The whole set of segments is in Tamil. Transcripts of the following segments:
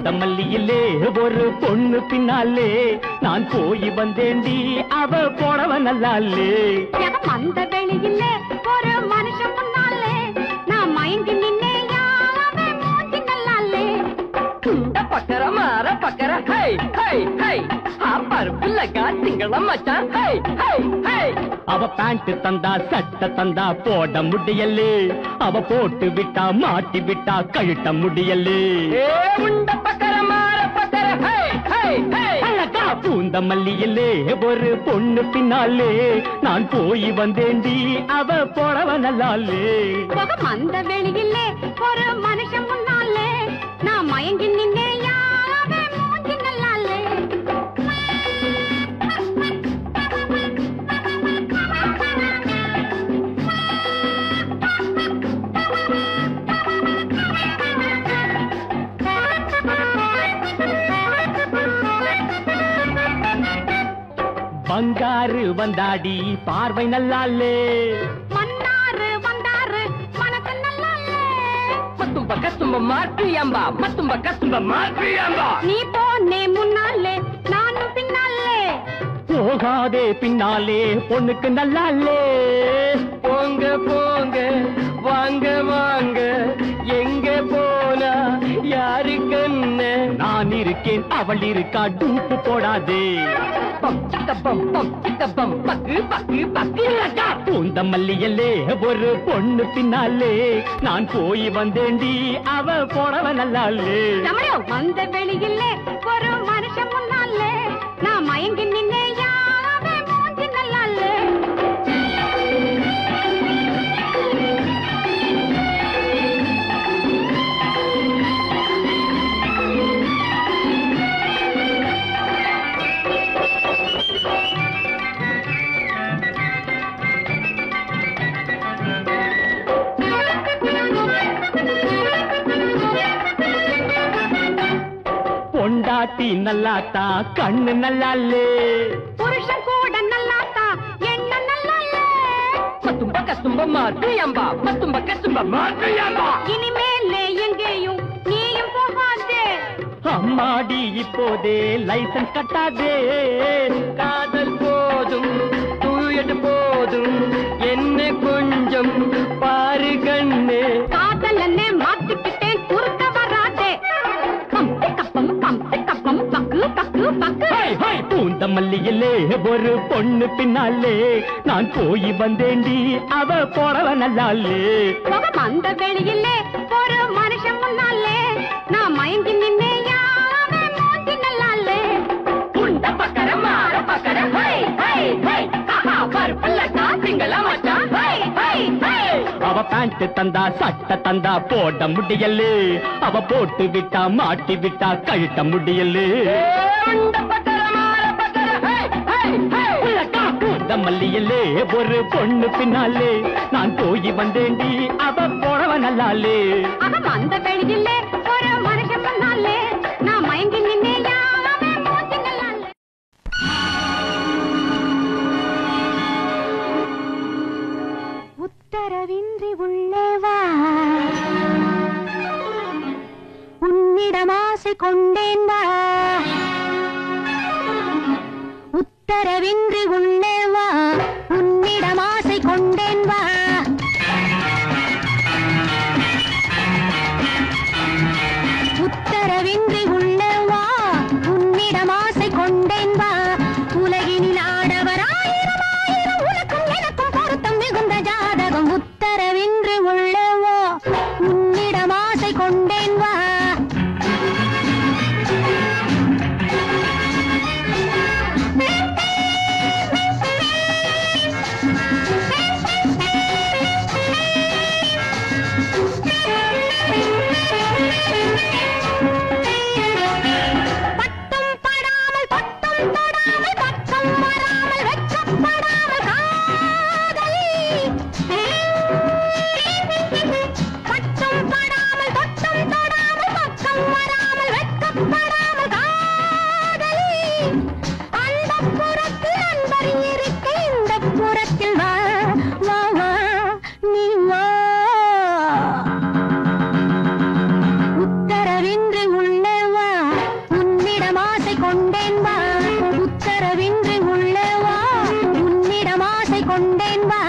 பூந்தமல்லியிலே ஒரு பொண்ணு பின்னாலே நான் போய் வந்தேண்டி அவ போனவ நல்லாலே ஜகம் அந்த வெளியில ஒரு மனுஷன் முன்னாலே நான் மயங்கி நின்னே யாவே மூஞ்சி நல்லாலே குண்ட பக்கர மாற பக்கர ஹை ஹை ஹை ஆ பருப்பு லகா திங்களம் மச்சான் ஹை ஹை ஹை அவ பேண்ட் தந்தா சட்டை தந்தா போட முடியலே அவ போட்டு விட்டா மாட்டி விட்டா கழட்ட முடியலே ஏ உண்ட பக்கர மாற பக்கர ஹை ஹை ஹை அழகா பூந்தமல்லியிலே ஒரு பொண்ணு பின்னாலே நான் போய் வந்தேண்டி அவ போனவ நல்லாலே முகம் அந்த வெளியில ஒரு மனுஷன் முன்னாலே நான் மயங்கி நின்னே யாவே மூஞ்சி நல்லாலே பங்காரு வந்தாடி பார்வை நல்லாலே மன்னாரு வந்தாரு மனசு நல்லாலே மத்தும்ப கத்தும்ப மாற்றியம்பா மத்தும்ப கத்தும்ப மாற்றியம்பா நீ போனே முன்னாலே நானும் பின்னாலே போகாதே பின்னாலே பொண்ணுக்கு நல்லாலே போங்க போங்க வாங்க வாங்க எங்க போனா யாரு கண்ணு நான் இருக்கேன் அவள் இருக்கா டூப்பு போடாதே பம் சிக்க பம் பம் சிக்க பம் பக்கு பக்கு பக்கு லகா பூந்த மல்லியலே ஒரு பொண்ணு பின்னாலே நான் போய் வந்தேண்டி அவ போனவ நல்லாலே ரமணோ வந்த வெளியில ஒரு மனுஷன் முன்னாலே நான் மயங்கி நின்னே யாவே மூஞ்சி நல்லாலே பொண்டாட்டி நல்லாத்தா கண்ணு நல்லாலே புருஷன் கூட நல்லாத்தா என்ன நல்லாலே மத்தும்ப கத்தும்ப மாற்றியம்பா மத்தும்ப கத்தும்ப மாற்றியம்பா இனிமேலே எங்கேயும் நீயும் போகாதே அம்மாடி இப்போதே லைசன்ஸ் கட்டாதே காதல் போதும் தூயது போதும் என்ன கொஞ்சம் பாரு கண்ணு காதலனே மாத்திக்கிட்டேன் குறுக்க வராதே பம்பு கப்பம் பம்பு கப்பம் பக்கு பக்கு பக்கு ஹை, ஹை, பூந்த மல்லியிலே ஒரு பொண்ணு பின்னாலே நான் போய் வந்தேண்டி அவ போனவ நல்லாலே முகம் அந்த வெளியிலே ஒரு மனுஷன் முன்னாலே நான் மயங்கி நின்னே யாவே மூஞ்சி நல்லாலே உண்ட பக்கர மாற பக்கர ஹை ஹை ஹை ஆஹா பருப்புல காசிங்கள மச்சான் ஹை ஹை ஹை அவ பேண்ட் தந்தா சட்டை தந்தா போட முடியலே அவ போட்டு விட்டா மாட்டி விட்டா கழட்ட முடியலே உண்ட பக்கர மாற பக்கர ஹை ஹை ஹை உலகா பூந்த மல்லியிலே ஒரு பொண்ணு பின்னாலே நான் போய் வந்தேண்டி அவ போனவ நல்லாலே அவன் அந்த வெளியிலே ஒரு மனுஷன் முன்னாலே நான் மயங்கி நின்னே யாவே மூஞ்சி நல்லாலே உத்தரவின்றி உள்ளே வா உன்னிடம் ஆசை கொண்டேன் வா உத்தரவின்றி உள்ளே வா உன்னிடம் ஆசை கொண்டேன் வா உத்தரவின்றி உள்ளே வா உன்னிடம் ஆசை கொண்டேன் வா உலகினில் ஆடவர் ஆயிரம் ஆயிரம் உனக்கும் எனக்கும் பொருத்தம் மிகுந்த ஜாதகம் உத்தரவின்றி உள்ளே வா உன்னிடம் ஆசை கொண்டேன் வா பட்டும் படாமல் பட்டும் தொடாமல் பக்கம் வராமல் வெட்கப்படாமல் காதலி பட்டும் படாமல் தொட்டும் தொடாமல் பக்கம் வராமல் வெட்கப்படாமல் காதலி அந்த புறத்தில் அன்பர் இருக்க இந்த புறத்தில் வா வா வா நீ வா உத்தரவின்றி உள்ளே வா ஆசை கொண்டேன் வா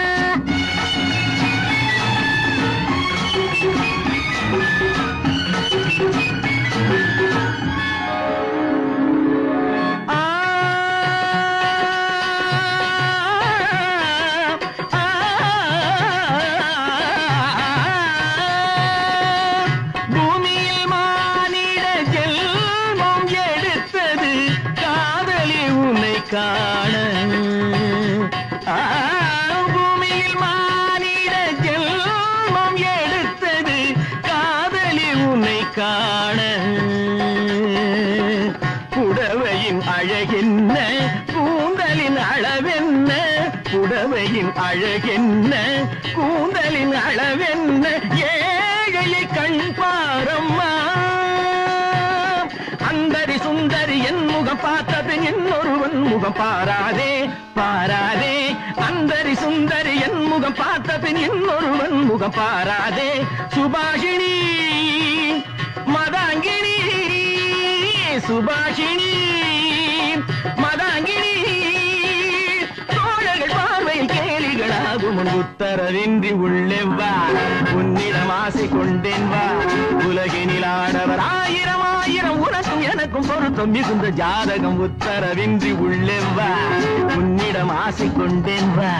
பூமியில் மானிட ஜென்மம் எடுத்தது காதலி உன்னை காண ஆ, பூமியில் மானிட ஜென்மம் எடுத்தது காதலி உன்னை காண புடவையின் அழகென்ன கூந்தலின் அளவென்ன புடவையின் அழகென்ன கூந்தலின் அளவென்ன ஏழையை கண் பாரம்மா அந்தரி சுந்தரி என் முகம் பார்த்தது இன்னொருவன் முகம் பாராதே பாராதே அந்தரி சுந்தரி என் முகம் பார்த்தது இன்னொருவன் முகம் பாராதே சுபாஷினி மதாங்கினி சுபாஷினி மதாங்கினி தோழர்கள் பார்வையில் கேலிகளாகும் உன் உத்தரவின்றி உள்ளே வா உன்னிடம் ஆசை கொண்டேன் வா உலகினில் ஆடவர் ஆயிரம் ஆயிரம் உனக்கும் எனக்கும் பொருத்தம் மிகுந்த ஜாதகம் உத்தரவின்றி உள்ளே வா உன்னிடம் ஆசை கொண்டேன் வா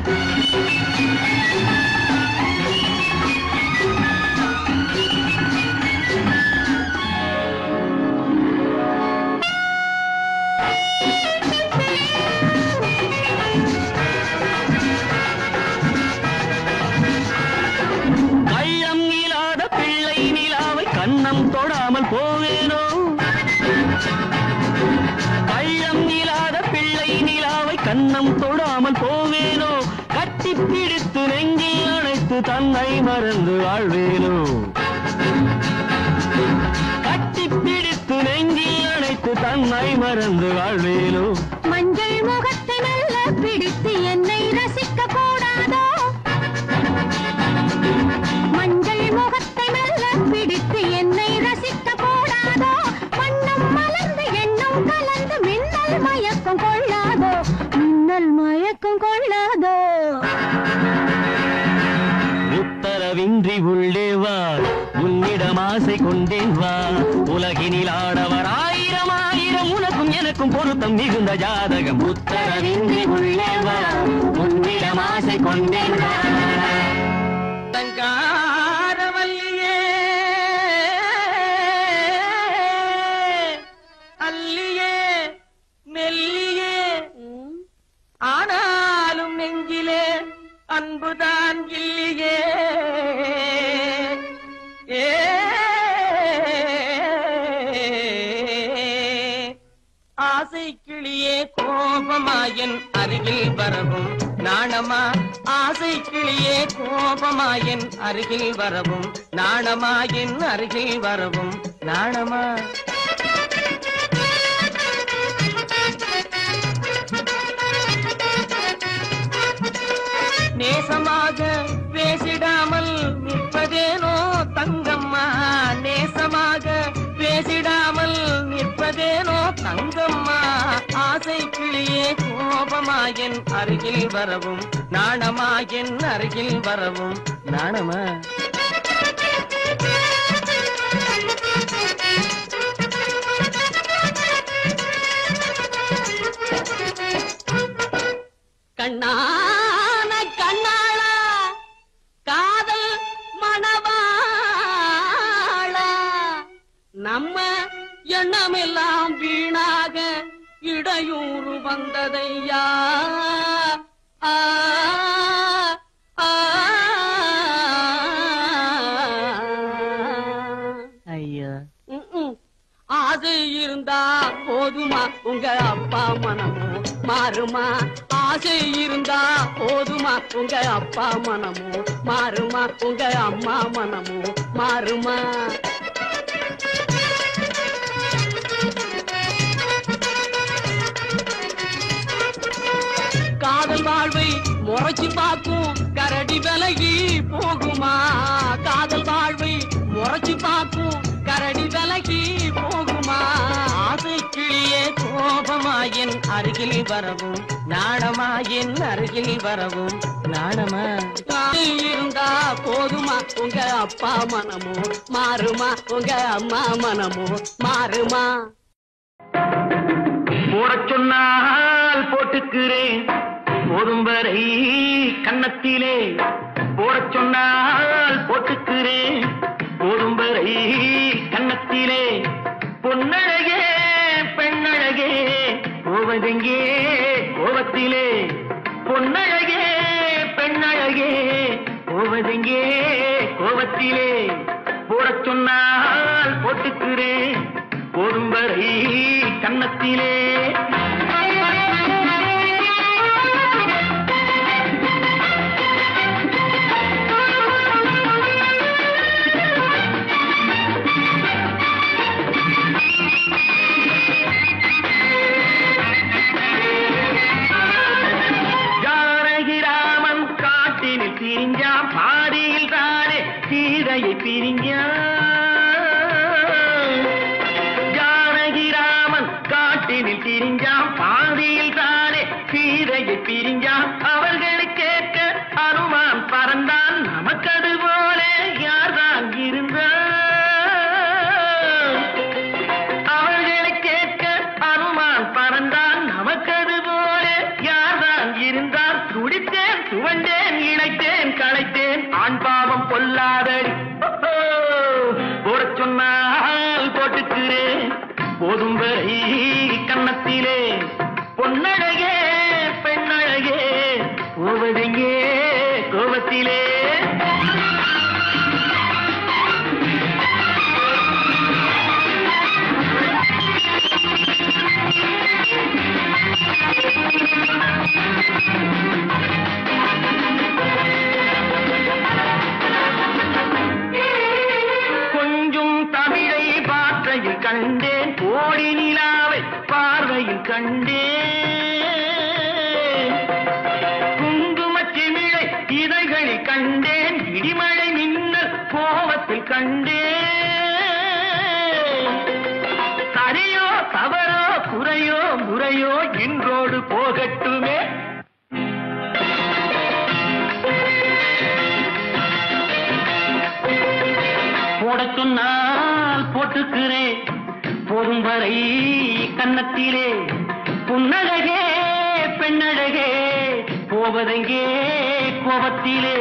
கள்ளம் இல்லாத பிள்ளை நிலாவை கண்ணம் தொடாமல் போவேனோ கள்ளம் இல்லாத பிள்ளை நிலாவை கண்ணம் தொடாமல் போவேனோ கட்டி பிடித்து நெஞ்சில் அணைத்து தன்னை மறந்து வாழ்வேனோ கட்டி பிடித்து நெஞ்சில் அணைத்து தன்னை மறந்து வாழ்வேனோ மஞ்சள் முகத்தை மெல்ல பிடித்து என்னை ரசிக்க கூடாதோ மஞ்சள் முகத்தை மெல்ல பிடித்து என்னை ரசிக்க கூடாதோ வண்ணம் மலர்ந்து எண்ணம் கலந்து மின்னல் மயக்கம் கொள்ளாதோ மின்னல் மயக்கம் கொள்ளாதோ உத்தரவின்றி உள்ளே வா உன்னிடம் ஆசை கொண்டேன் வா உலகினில் ஆடவர் ஆயிரம் ஆயிரம் உனக்கும் எனக்கும் பொருத்தம் மிகுந்த ஜாதகம் உத்தரவின்றி உள்ளே வா உன்னிடம் ஆசை கொண்டேன் வா தங்காரவல்லியே அல்லியே மெல்லியே ஆனாலும் நெஞ்சிலே அன்புதான் இல்லையே ஏ ஆசை கிளியே கோபமாயன் அருகில் வரவும் நாணமா ஆசை கிளியே கோபமாயன் அருகில் வரவும் நாணமாயின் அருகில் வரவும் நாணமா நேசமாக பேசிடாமல் நிற்பதேனோ தங்கம்மா நேசமாக பேசிடாமல் நிற்பதேனோ தங்கம்மா ஆசை கிளியே கோபமாயன் அருகில் வரவும் நாணமாயன் அருகில் வரவும் நாணமா கண்ணான கண்ணாளா காதல் மணவாளா நம்ம எண்ணமெல்லாம் வீணாக இடையூறு வந்ததையா ஆ, ஆ, ஐயா ம்ம். ஆசை இருந்தா போதுமா உங்க அப்பா மனமும் மாறுமா ஆசை இருந்தா போதுமா உங்க அப்பா மனமும் மாறுமா உங்க அம்மா மனமும் மாறுமா காதல் வாழ்வை முறைச்சு பார்க்கும் கரடி விலகி போகுமா காதல் வாழ்வை முறைச்சு பார்க்கும் கரடி விலகி போகுமா ஆசை கிளியே நீயே கோபமாயின் அருகில் வரவும் நாணமாயின் அருகில் வரவும் நாணமா நீ இருந்தா போதுமா உங்க அப்பா மனமோ மாறுமா உங்க அம்மா மனமோ மாறுமா போடச் சொன்னால் போட்டுக்கிறேன் போதும் வரை கன்னத்திலே போடச் சொன்னால் போட்டுக்கிறேன் போதும் வரை கன்னத்திலே பொன்னழகே பெண்ணழகே போவதெங்கே கோபத்திலே பொன்னழகே பெண்ணழகே போவதெங்கே கோபத்திலே போடச் சொன்னால் போட்டுக்கிறேன் போதும் வரை கன்னத்திலே ஜானகிராமன் காட்டினில் பிரிஞ்சான் பாதியில் தானே சீதையை பிரிஞ்சான் ஜானகிராமன் காட்டினில் பிரிஞ்சான் பாதியில் தானே சீதையை பிரிஞ்சான் அவர்களை கேட்க அனுமான் பறந்தான் நமக்கது போல யார்தான் இருந்தான் அவர்களை கேட்க அனுமான் பறந்தான் நமக்கது போல யார்தான் இருந்தார் துடித்தேன் துவண்டேன் இணைத்தேன் களைத்தேன் ஆண் பாவம் பொல்லாதடி ஓஹோ, போடச் சொன்னால் போட்டுக்கிறேன் போதும் வரை கன்னத்திலே பொன்னழகே பெண்ணழகே போவதெங்கே கோபத்திலே கொஞ்சம் தமிழை பாற்றையில் கண்டேன் கோடி நிலாவை பார்வையில் கண்டேன் குங்குமச் சிமிழை இதழ்களில் கண்டேன் இடிமழை மின்னல் கோபத்தில் கண்டேன் சரியோ தவறோ குறையோ முறையோ இன்றோடு போகட்டுமே போடச் சொன்னால் போட்டுக்கிறேன் போதும் வரை கன்னத்திலே புன்னழகே பெண்ணழகே போவதெங்கே கோபத்திலே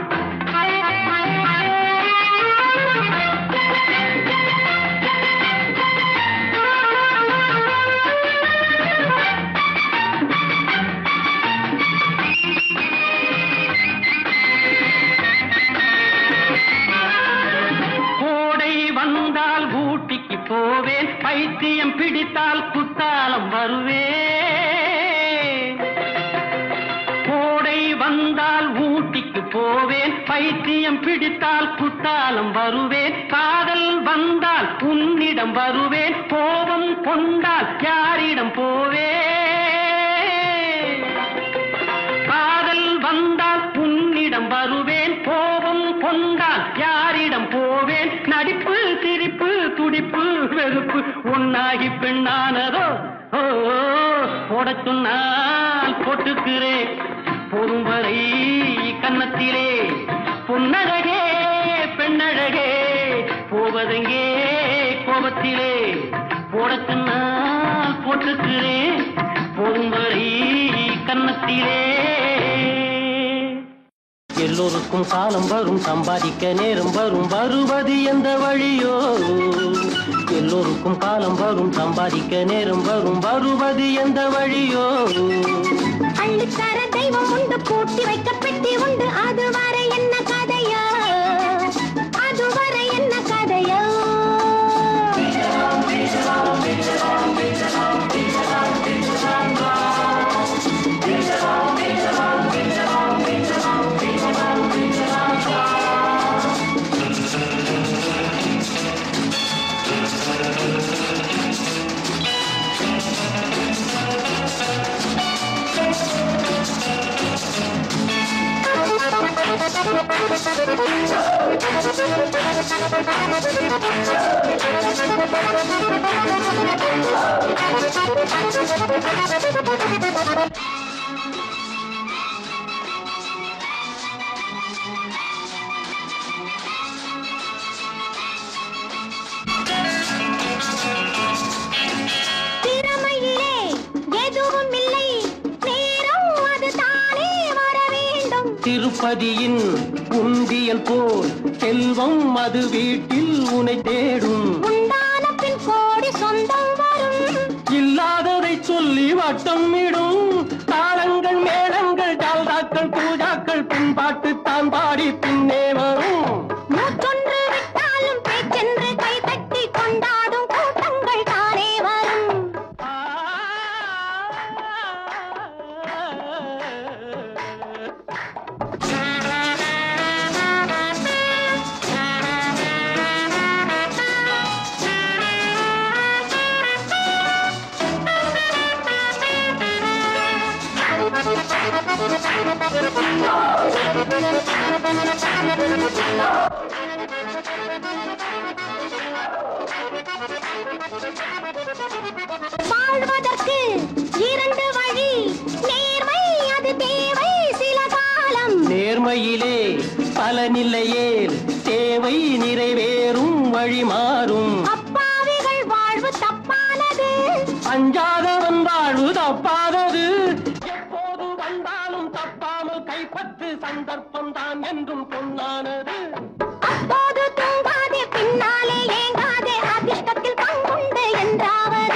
கோடை வந்தால் ஊட்டிக்கு போவேன் பைத்தியம் பிடித்தால் குத்தாலம் வருவேன் கோடை வந்தால் ஊட்டிக்கு போவேன் பைத்தியம் பிடித்தால் குத்தாலம் வருவேன் காதல் வந்தால் உன்னிடம் வருவேன் கோபம் கொண்டால் யாரிடம் போவேன் காதல் வந்தால் உன்னிடம் வருவேன் கோபம் கொண்டால் யாரிடம் போவேன் நடிப்பு சிரிப்பு துடிப்பு வெறுப்பு உன்னாகி பெண்ணானதோ ஓ போடச் சொன்னால் போட்டுக்கிறேன் போதும் வரை கன்னத்திலே புன்னழகே பெண்ணழகே போவதெங்கே கோபத்திலே போடச் சொன்னால் போட்டுக்கிறேன் போதும் வரை கன்னத்திலே எல்லோருக்கும் காலம் வரும் சம்பாதிக்க நேரம் வரும் வருவது எந்த வழியோ எல்லோருக்கும் காலம் வரும் சம்பாதிக்க நேரம் வரும் வருவது எந்த வழியோ அள்ளித்தர தெய்வம் உண்டு பூட்டி வைக்க பெட்டி உண்டு அதுவரை என்ன கதையோ அதுவரை என்ன கதையோ திறமையிலே எதுவும் இல்லை நேரம் அது தானே வர வேண்டும் திருப்பதியின் உண்டியல் போல் செல்வம் அது வீட்டில் உனை தேடும் உண்டான பின் கோடி சொந்தம் வரும் இல்லாததை சொல்லி வட்டம் இடும் தாளங்கள் மேளங்கள் டால்டாக்கள் பூஜாக்கள் பின்பாட்டு தான் பாடி பின்னே வரும் மூச்சொன்று விட்டாலும் பேச்சென்று கை தட்டி கொண்டாடும் கூட்டங்கள் தானே வரும் வாழ்வதற்கு இரண்டு வழி நேர்மை அது தேவை சில காலம் நேர்மையிலே பலனில்லையே தேவை நிறைவேறும் வழி மாறும் அப்பாவிகள் வாழ்வு தப்பானது அஞ்சாதவன் வாழ்வு தப்பாதது எப்போது வந்தாலும் தப்பாமல் கைப்பற்று சந்தர்ப்பம் தான் என்றும் பொன்னானது அப்போது தூங்காதே பின்னாலே ஏங்காதே அதிர்ஷ்டத்தில் பங்குண்டு என்றாவது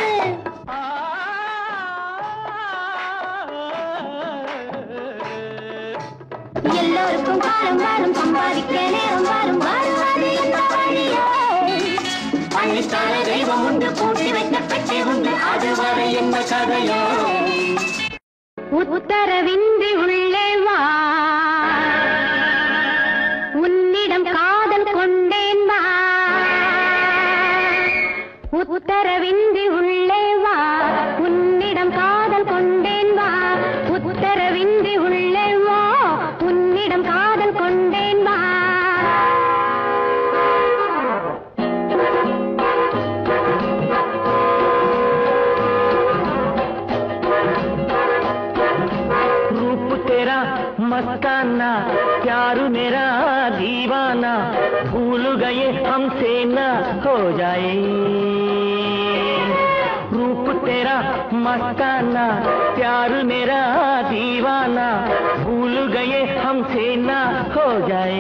எல்லோருக்கும் காலம் வரும் சம்பாதிக்க நேரம் வரும் வருவது என்ன வழியோ பள்ளித்தான தெய்வம் உண்டு பூட்டி வைத்த பெட்டி உண்டு அதுவரை என்ன கதையோ உத்தரவின்றி உள்ளே வா உன்னிடம் காதல் கொண்டேன் வா உத்தரவின்றி உள்ளே வா உன்னிடம் காதல் கொண்டேன் வா உத்தரவின்றி உள்ளே வா உன்னிடம் காதல் கொண்டேன் வா रूप तेरा मस्ताना प्यार मेरा दीवाना भूल गए हमसे न हो जाए रूप तेरा मस्ताना प्यार मेरा दीवाना भूल गए हमसे न हो जाए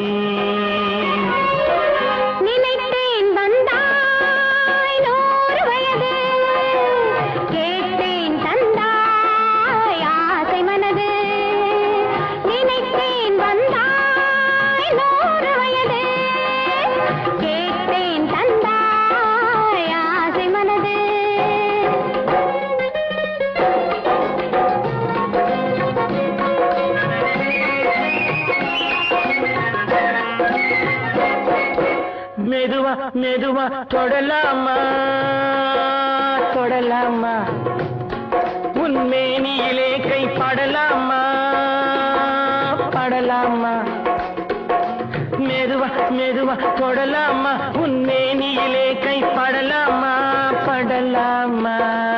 நினைத்தேன் வந்தாய் நூறு வயது கேட்டேன் தந்தாய் ஆசை மனது நினைத்தேன் வந்தாய் நூறு வயது கேட்டேன் தந்தாய் ஆசை மனது மெதுவா மெதுவா தொடலாமா தொடலாமா உன் மேனியிலே கை படலாமா படலாமா மெதுவா மெதுவா தொடலாமா உன் மேனியிலே கை படலாமா படலாமா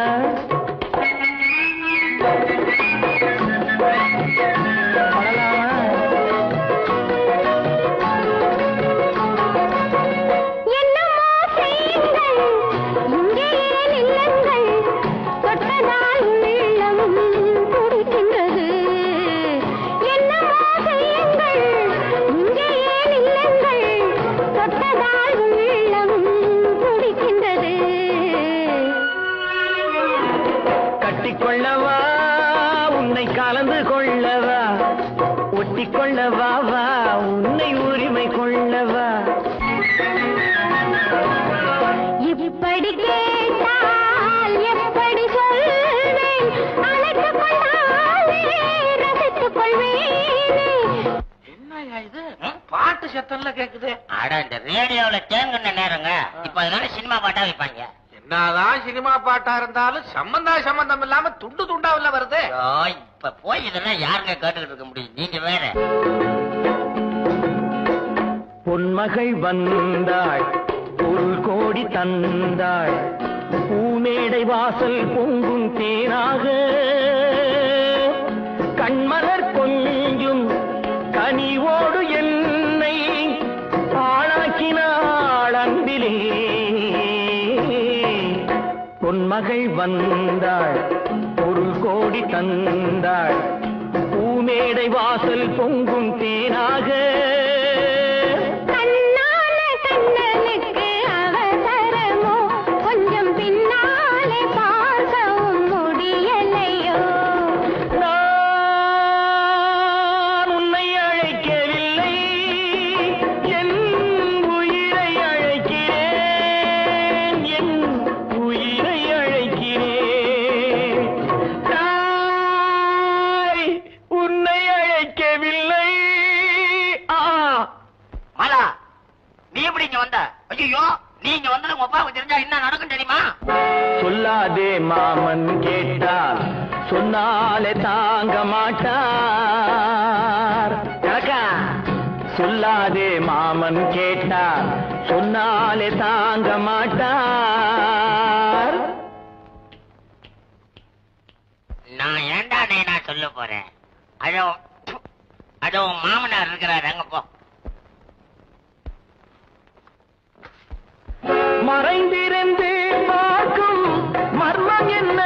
என்னமோ செய்யுங்கள் இங்கேயே நில்லுங்கள் தொட்டதால் உள்ளம் துடிக்கின்றது என்னமோ செய்யுங்கள் இங்கேயே நில்லுங்கள் தொட்டதால் உள்ளம் துடிக்கின்றது கட்டிக்கொள்ளவா உன்னை கலந்து கொள்ளவா ஒட்டிக்கொள்ளவா வா உன்னை உரிமை கொள்ளவா இப்படி கேட்டால் எப்படி சொல்வேன் அழைத்துக் கொண்டாலே ரசித்துக் கொள்வேனே என்னய்யா இது பாட்டு சத்தம்ல கேக்குது அட இந்த ரேடியோல தேங்குன நேரங்க இப்ப அதனால சினிமா பாட்டா வைப்பாங்க என்னதான் சினிமா பாட்டா இருந்தாலும் சம்பந்தா சம்பந்தம் இல்லாம துண்டு துண்டாவில வருது ஐயோ, இப்ப போய் இதெல்லாம் யாருங்க கேட்டுக்கிட்டு இருக்க முடியும் நீங்க வேற பொன்மகள் வந்தாள் பொருள் கோடி தந்தாள் பூமேடை வாசல் பொங்கும் தேனாக கண்மலர் கொஞ்சும் கனிவோடு என்னை ஆளாக்கினாள் அன்பிலே பொன்மகள் வந்தாள் பொருள் கோடி தந்தாள் பூமேடை வாசல் பொங்கும் தேனாக கண்ணால கண்ணனுக்கு அவசரமோ கொஞ்சம் பின்னாலே பார்க்கவும் முடியலையோ நான் உன்னை அழைக்கவில்லை என் உயிரை அழைக்கிறேன் என் உயிரை அழைக்கிறேன் தாய் உன்னை அழைக்கவில்லை ஆ மாலா நீ எப்படி இங்க வந்த ஐயோ நீ இங்க வந்தது உங்க அப்பாவுக்கு தெரிஞ்சா என்ன நடக்கும் தெரியுமா சொல்லாதே மாமன் கேட்டால் சொன்னாலே தாங்க மாட்டார் கணக்கா சொல்லாதே மாமன் கேட்டால் சொன்னாலே தாங்க மாட்டார் நான் ஏன்டா நீ நான் சொல்ல போறேன் அதோ அதோ உன் மாமனார் இருக்கிறாரு அங்க போ மறைந்திருந்து பார்க்கும் மர்மம் என்ன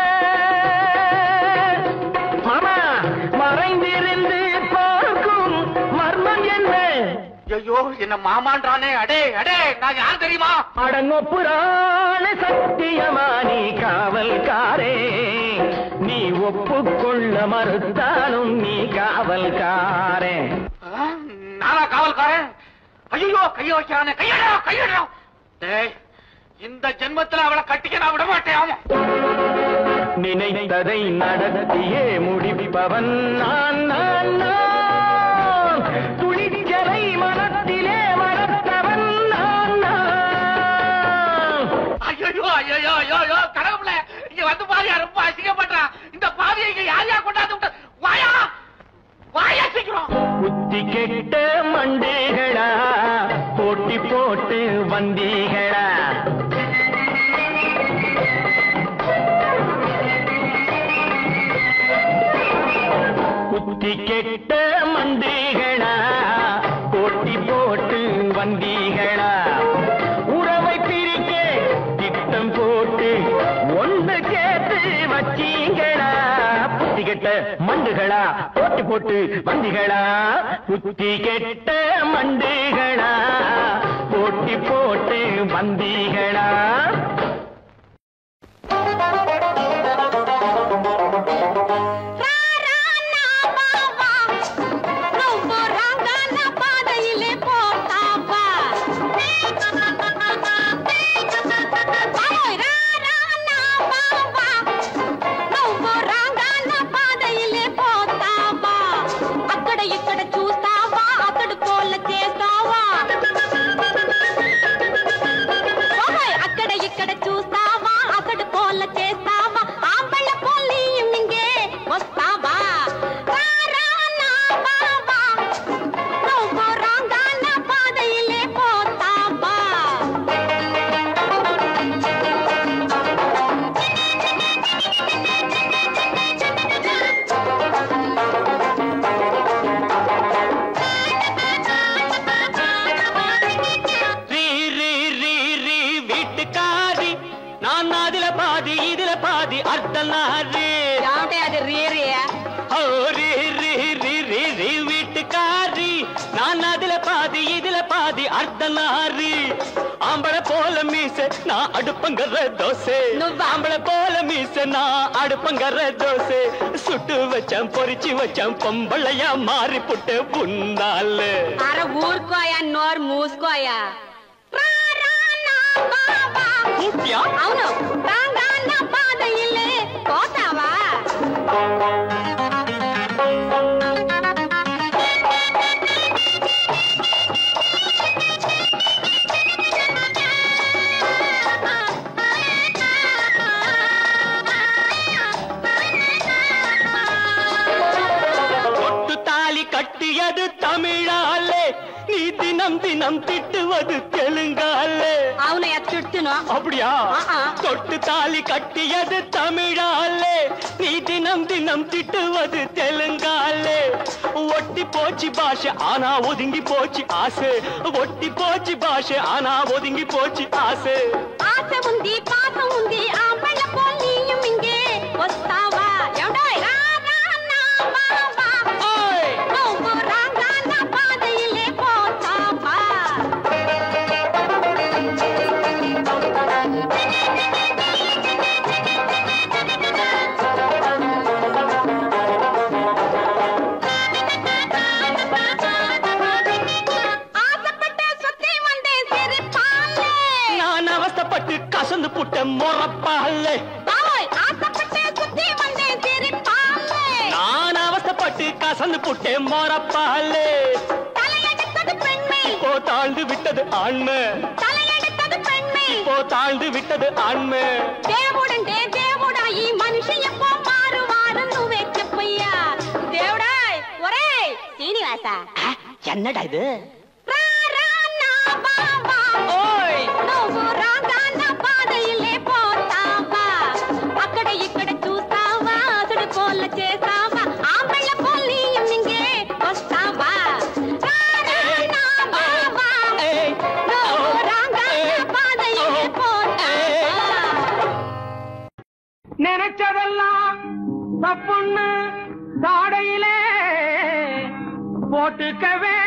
மாமா மறைந்திருந்து பார்க்கும் மர்மம் என்ன ஐயோ என்ன மாமான்றானே அடே அடே நான் யார் தெரியுமா அடங்கொப்புறான சத்தியமா நீ காவல்காரே நீ ஒப்புக்கொள்ள மறுத்தாலும் நீ காவல்காரே ஆ, நானா காவல்காரன் ஐயோ கைய வைக்கிறானே கையடா கையடா டேய் இந்த ஜென்மத்துல அவளை கட்டிக்க நான் விட மாட்டேன் ஆமா நினைத்ததை நடத்தியே முடிப்பவன் நான் நான் நான் துணிச்சலை மனத்திலே வளர்த்தவன் நான் நான் ஐயோ ஐயோ ஐயோ ஐயோ கடவுளே இங்க வந்து பாரியா ரொம்ப அசிங்கப்படுறான் இந்த பாவியை இங்க யார் யார் கொண்டாந்து விட்டு வாயா வாயா சீக்கிரம் புத்தி கெட்ட மண்டேகளா போட்டி போட்டு வந்தீகளா புத்தி கெட்ட மண்டேகளா போட்டி போட்டு வந்தீகளா உறவை பிரிக்க திட்டம் போட்டு ஒன்று கேட்டு வச்சீங்களா புத்தி கெட்ட மண்டுகளா போட்டி போட்டு வந்தீங்களா புத்தி கெட்ட மண்டுகளா போட்டி போட்டு வந்தீங்களா నువ్వు రాగాన పాదయిలే పోతావా ఓయ్ రా రా నా బావా నువ్వు రాగాన పాదయిలే పోతావా అక్కడ ఇక్కడ చూస్తావా అతడు కోళ్ళ చేస్తావా ఓయ్ అక్కడ ఇక్కడ చూస్తావా అతడు కోళ్ళ చేస్తావా ఆంబళ్ళ పోలి నింగే వస్తావా రా రా నా బావా నువ్వు రాగాన పాదయిలే పోతావా ரீ ரீ ரீ ரீ வீட்டுக்காரி நான் அதுல பாதி இதுல பாதி அர்த்தனாரி ఏమంటే అది రీరి ஓ ரீ ரீ ரீ ரீ ரீ வீட்டுக்காரி நான் அதுல பாதி இதுல பாதி அர்த்தனாரி ஆம்பள போல மீச நான் அடுப்பங்கற தோசை నువ్వా? ஆம்பள போல மீச நான் அடுப்பங்கற தோசை சுட்டு வச்சேன் பொரிச்சு வச்சேன் பொம்பளையா மாறி புட்டு புண்ணால అర ఊరుకోయా నోరు మూసుకోయా రా రా నా బావా கூட்டியா అవును రాగాన పాదయిలే పోతావా தொட்டு தாலி கட்டியது தமிழாலே நீ தினம் தினம் திட்டுவது தெலுங்காலே అవును ఎత్తును அப்படியா ஆஹா. தொட்டு தாலி கட்டியது தமிழாலே நீ தினம் தினம் திட்டுவது தெலுங்காலே ஒட்டி போச்சு பாஷை ஆனா ஒதுங்கி போச்சு ஆசை ஒட்டி போச்சு பாஷை ஆனா ஒதுங்கி போச்சு ஆசை ఆశ ఉంది పాపం ఉంది ఆ అమ్మాయిల పోల్ నీయం ఇంగే వస్తావా ఎవడోయ్ రా రా నా బావా ఓయ్! నువ్వు రాగా నా పాదయిలే పోతావా ஆசைப்பட்ட சுத்தி வந்தேன் சிரிப்பாலே நான் அவஸ்தப்பட்டு கசந்து புட்ட முறப்பாலே ஓய் ஆசைப்பட்ட சுத்தி வந்தேன் சிரிப்பாலே நான் அவஸ்தப்பட்டு கசந்து புட்டே முறப்பாலே தலையெடுத்தது பெண்மை இப்போ தாழ்ந்து விட்டது ஆண்மை தலையெடுத்தது பெண்மை இப்போ தாழ்ந்து விட்டது ஆண்மை దేవుడంటే దేవుడా ఈ మనిషి ఎప్పో మారువారు నువ్వే చెప్పయ్యా దేవుడాయ్ ఒరేయ్ శ్రీనివాస என்னடா இது రా రా నా బావా ఓయ్ నువ్వు రాగా నా పాదయిలే పోతావా అక్కడ ఇక్కడ చూస్తావా అతడు కోళ్ళ చేస్తావా ఆ మెళ్ళ పోలి నింగే వస్తావా రా రా నా బావా ఏయ్ నువ్వు రాగా నా పాదయిలే పోతావా நினைச்சதெல்லாம் தப்புன்னு தாடையிலே போட்டுக்க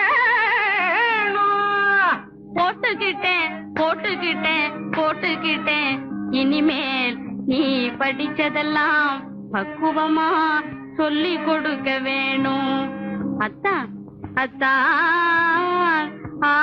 வேணும் போட்டுக்கிட்டேன் போட்டுக்கிட்டேன் போட்டுக்கிட்டேன் இனிமேல் நீ படிச்சதெல்லாம் பக்குவமா சொல்லி கொடுக்க வேணும் அத்தான் அத்தான் ஆ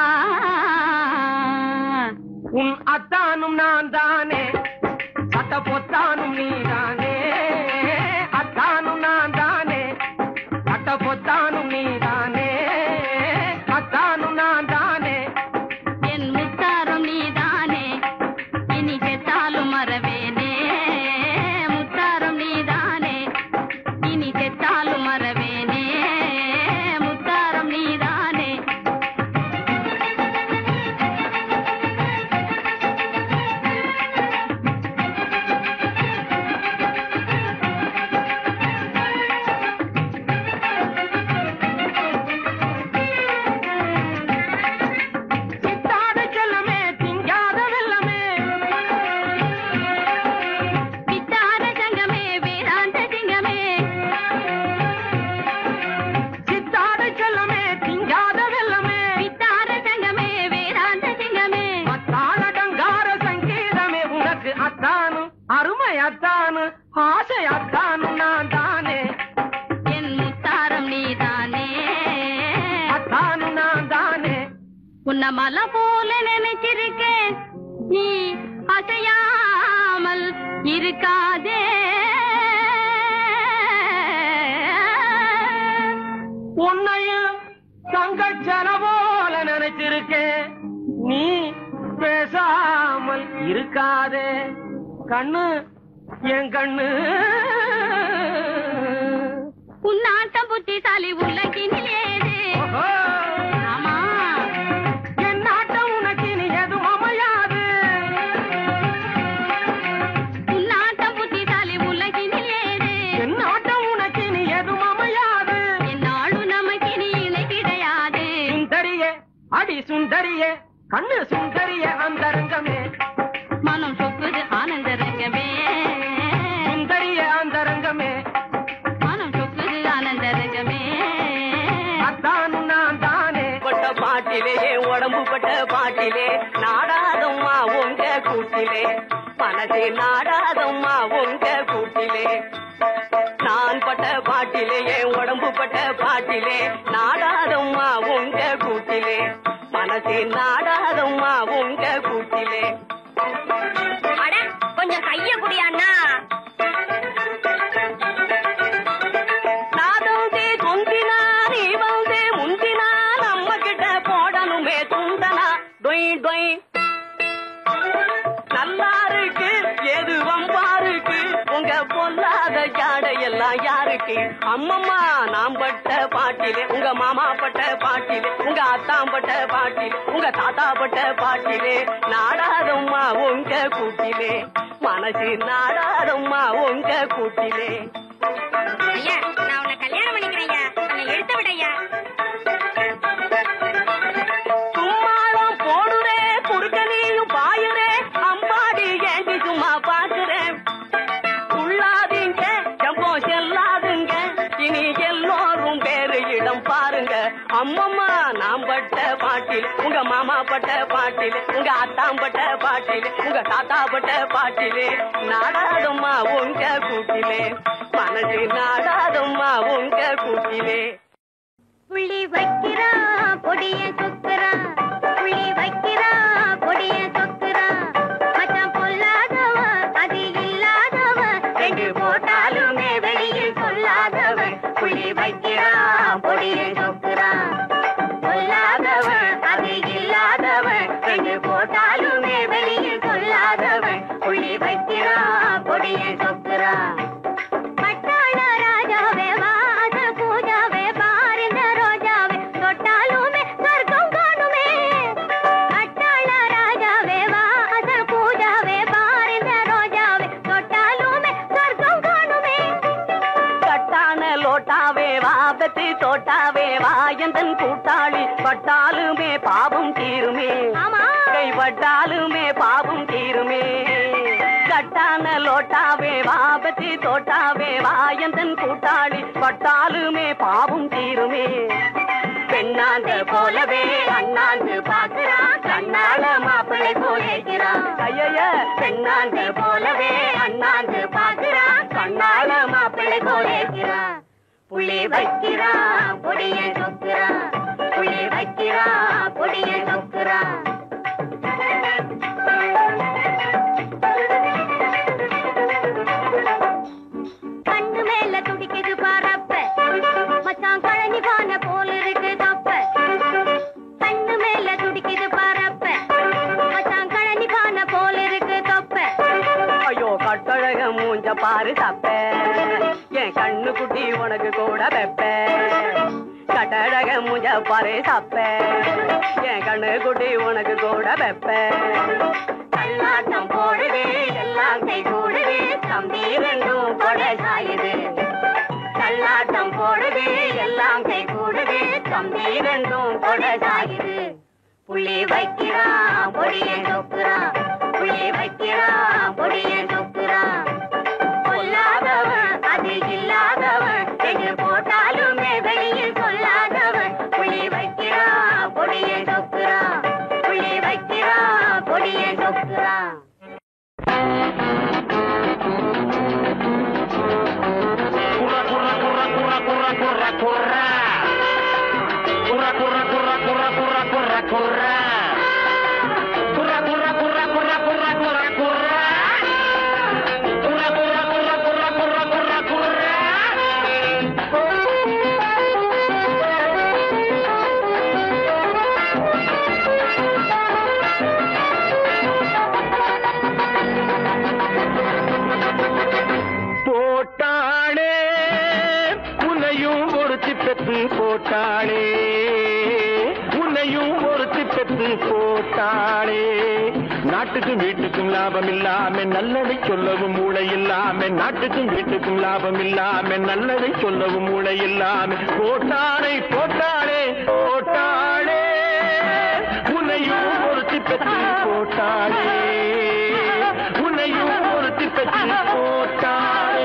உன் அத்தானும் நான் தானே சட்ட பொத்தானும் நீ தானே அத்தானும் நான் தானே சட்ட பொத்தானும் நீ தானே அத்தானும் நான் தானே என் முத்தாரம் நீதானே இனி செத்தாலும் மறவேனே முத்தாரம் நீதானே இனி செத்தாலும் மறவேனே முத்தாரம் நீதானே சித்தாட செல்லமே திங்காத வெள்ளமே வித்தார சங்கமே வேதாந்த சிங்கமே சித்தாட செல்லமே திங்காத வெள்ளமே வித்தார சங்கமே வேதாந்த சிங்கமே மத்தாளடங்கார சங்கீதமே உனக்கு அத்தானு அருமை அத்தானு ஆசை அத்தானு நான் தானே என் முத்தாரம் நீதானே அத்தானு நான் தானே உன்ன மலை போல நினைச்சிருக்கேன் நீ அசையாமல் இருக்காதே உன்னையும் தங்கச்சன போல நினைச்சிருக்கேன் நீ பேசாமல் இருக்காதே கண்ணு என் கண்ணு உன்னாட்டம் புத்திசாலி உலகினில் ஏது ஓஹோ. ஆமா என் நாட்டம் உனக்கு இனி எதுவும் அமையாது உன்னாட்டம் புத்திசாலி உலகினில் ஏது என் நாட்டம் உனக்கு இனி எதுவும் அமையாது என்னாலும் நமக்கு நீ இணை கிடையாது சுந்தரியே அடி சுந்தரியே கண்ணு சுந்தரியே அந்தரங்கமே மனம் சொக்குது ஆனந்த ரங்கமே சுந்தரியே அந்தரங்கமே மனம் சொக்குது ஆனந்த ரங்கமே அத்தானு நான் தானே பட்ட பாட்டிலே உடம்பு பட்ட பாட்டிலே நாடாதம்மா உங்க கூட்டிலே மனசே நாடாதம்மா உங்க கூட்டிலே நான் பட்ட பாட்டிலே என் உடம்பு பட்ட பாட்டிலே நாடாதம்மா உங்க கூட்டிலே மனசே நாடாதம்மா உங்க கூட்டிலே அட கொஞ்சம் கைய குடியாண்ணா நான் வந்து தொந்தினா நீ வந்து முந்தினா நம்ம கிட்ட போடணுமே துந்தனா டொய் டொய் நல்லா இருக்கு எது வம்பா இருக்கு உங்க பொல்லாத ஜாடையெல்லாம் யாருக்கு அம்மம்மா நாம் பட்ட பாட்டிலே உங்க மாமா பட்ட பாட்டிலே உங்க அத்தாம் பட்ட பாட்டிலே உங்க தாத்தா பட்ட பாட்டிலே நாடாதம்மா உங்க கூட்டிலே மனசு நாடாதம்மா உங்க கூட்டிலே ஐயா நான் உன்னை கல்யாணம் பண்ணிக்கிறேன் உன்னை எடுத்து விடையா சும்மாதான் போடுறே குறுக்க நீயும் பாயுறே அம்பாடி ஏண்டி சும்மா பாக்குறேன் துள்ளாதீங்க ஜம்போ செல்லாதுங்க இனி எல்லோரும் வேறு இடம் பாருங்க அம்மம்மா நாம் பட்ட பாட்டில் உங்க மாமா பட்ட பாட்டில் உங்க அத்தாம் பட்ட பாட்டில் உங்க தாத்தா பட்ட பாட்டிலே நாடாதம்மா உங்க கூட்டிலே மனசு நாடாதம்மா உங்க கூட்டிலே புள்ளி வைக்கிறா பொடிய சொக்குறா புள்ளி வைக்கிறா பொடிய சொக்குறா மச்சான் பொல்லாதவ அது இல்லாதவ ரெண்டு போட்டாலுமே வெளியில் சொல்லாதவன் புள்ளி வைக்கிறா பொடிய சொக்குறா பொல்லாதவன் அது இல்லாதவன் ரெண்டு போட்டாலுமே வெளியில் சொல்லாதவன் புள்ளி வைக்கிறா பொடிய சொக்குறா பட்டாள ராஜாவே வாச பூஜாவே பாரிந்த ரோஜாவே தொட்டாலுமே சொர்க்கம் காணுமே பட்டாள ராஜாவே வாச பூஜாவே பாரிந்த ரோஜாவே தொட்டாலுமே சொர்க்கம் காணுமே கட்டான லோட்டாவே வா பெத்தி தோட்டாவே வா எந்தன் கூட்டாளி பட்டாலுமே பாவம் தீருமே ஆமா. கைப்பட்டாலுமே பாவம் தீருமே கட்டான லோட்டாவே வா பெத்தி தோட்டாவே வா எந்தன் கூட்டாளி பட்டாலுமே பாவம் தீருமே பெண்ணாந்த போலவே அண்ணாந்து பாக்குறான் கண்ணால மாப்பிள்ளை போலேக்கிறான் ஐய பெண்ணாந்த போலவே அண்ணாந்து பாக்குறான் கண்ணால மாப்பிள்ளை போலேக்கிறான் புள்ளி வைக்கிறான் பொடிய சொக்குறான் புள்ளி வைக்கிறான் பொடிய சொக்குறான் கண்ணு மேல துடிக்குது பாரப்ப மச்சான் கழனி பான போல இருக்கு தப்ப கண்ணு மேல துடிக்குது பாரப்ப மச்சான் கழனி பான போல இருக்கு தப்ப ஐயோ கட்டழக மூஞ்ச பாரு தப்ப என் கண்ணு குட்டி உனக்கு கூட வெப்ப கட்டழக மூஞ்ச பாரு தப்ப என் கண்ணு குட்டி உனக்கு கூட வெப்ப கண்ணாட்டம் போடுது எல்லாம் கை கூடுது தம்பி ரெண்டும் கொடை சாயுது கல்லாட்டம் போடுது எல்லாம் கை கூடுது தம்பி ரெண்டும் கொடை சாயுது புள்ளி வைக்கிறான் பொடிய சொக்குறான் புள்ளி வைக்கிறான் பொடிய சொக்குறான் பொல்லாதவன் அது இல்லாதவன் எங்கு போட்டாலுமே வெளியில் சொல்லாதவன் புள்ளி வைக்கிறான் பொடிய சொக்குறான் புள்ளி வைக்கிறான் பொடிய சொக்குறான் Curra, curra, curra, curra, curra, curra, curra. Curra, curra, curra, curra, curra, curra, curra. Curra, curra, curra, curra, curra, curra, curra. Curra, curra, curra, curra, curra, curra, curra. போட்டாளே உன்னையும் ஒருத்தி பெற்று போட்டாளே உன்னையும் ஒருத்தி பெற்று போட்டாளே நாட்டுக்கும் வீட்டுக்கும் லாபம் இல்லாம நல்லதை சொல்லவும் மூளை இல்லாம நாட்டுக்கும் வீட்டுக்கும் லாபம் இல்லாம நல்லதை சொல்லவும் மூளை இல்லாம போட்டாளே போட்டாளே போட்டாளே உன்னையும் ஒருத்தி பெற்று போட்டாளே உன்னையும் ஒருத்தி பெற்று போட்டாளே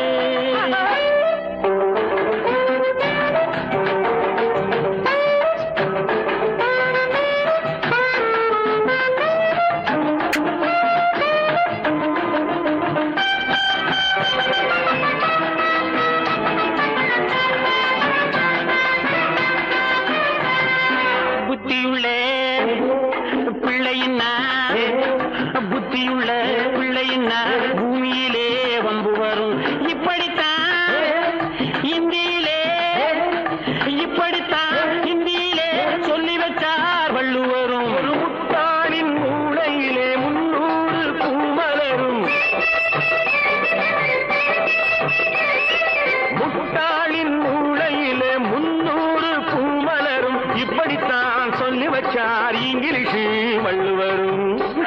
இப்படித்தான் சொல்லி வச்சார் இங்கிலீஷ் வள்ளுவரும்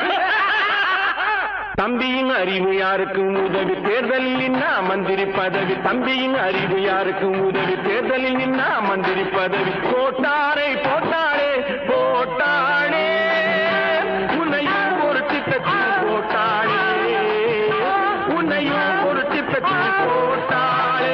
தம்பியின் அறிவு யாருக்கும் உதவி தேர்தலில் நின்னா மந்திரி பதவி தம்பியின் அறிவு யாருக்கும் உதவி தேர்தலில் நின்னா மந்திரி பதவி போட்டாரே போட்டாரே போட்டாளே உன்னையும் ஒரு திட்டத்தில் போட்டாளே உன்னையும் ஒரு திட்டத்தில் போட்டாளே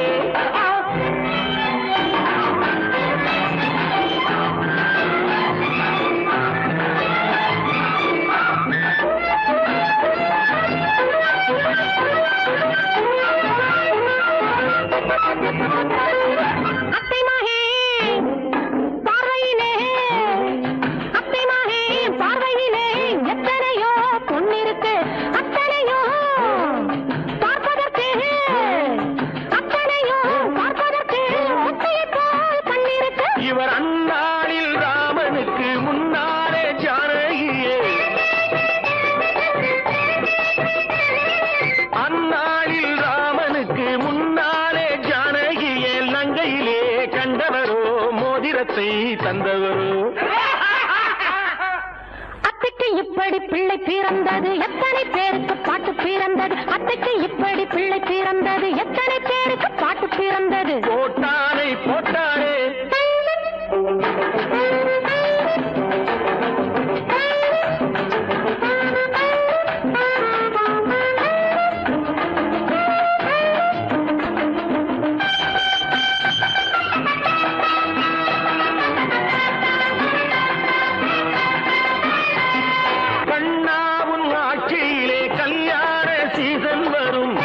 அத்தை மகே பார்வையிலே அத்தை மகே பார்வையிலே எத்தனையோ பொன்னிருக்கு அத்தனையோ பார்ப்பதற்கு அத்தனையோ பார்ப்பதற்கு முத்தையைப் போல் கண்ணிருக்கு இவர் அந்நாளில் ராமனுக்கு முன்னாலே ஜானகியே அந்நாளில் ராமனுக்கு முன்னாலே ஜானகியே லங்கையிலே கண்டவரோ மோதிரத்தை தந்தவரோ அத்தைக்கு இப்படி பிள்ளை பிறந்தது எத்தனை பேருக்கு பாட்டு பிறந்தது அத்தைக்கு இப்படி பிள்ளை பிறந்தது எத்தனை பேருக்கு பாட்டு பிறந்தது போட்டானே போட்டானே கண்ணாவும் ஆட்சியிலே கல்யாண சீசன் வரும்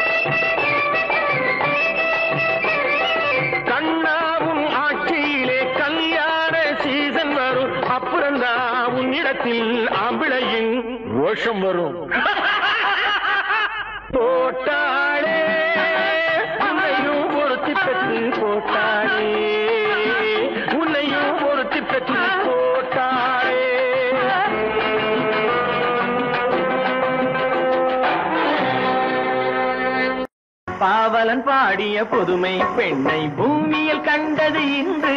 கண்ணாவும் ஆட்சியிலே கல்யாண சீசன் வரும் அப்புறம்தான் உன்னிடத்தில் ஆம்பிளையின் ரோஷம் வரும் போட்டாளே உன்னையும் ஒரு திட்டத்தில் போட்டாளே உன்னையும் ஒரு திட்டத்தில் போட்டாளே பாவலன் பாடிய புதுமை பெண்ணை பூமியில் கண்டது இன்று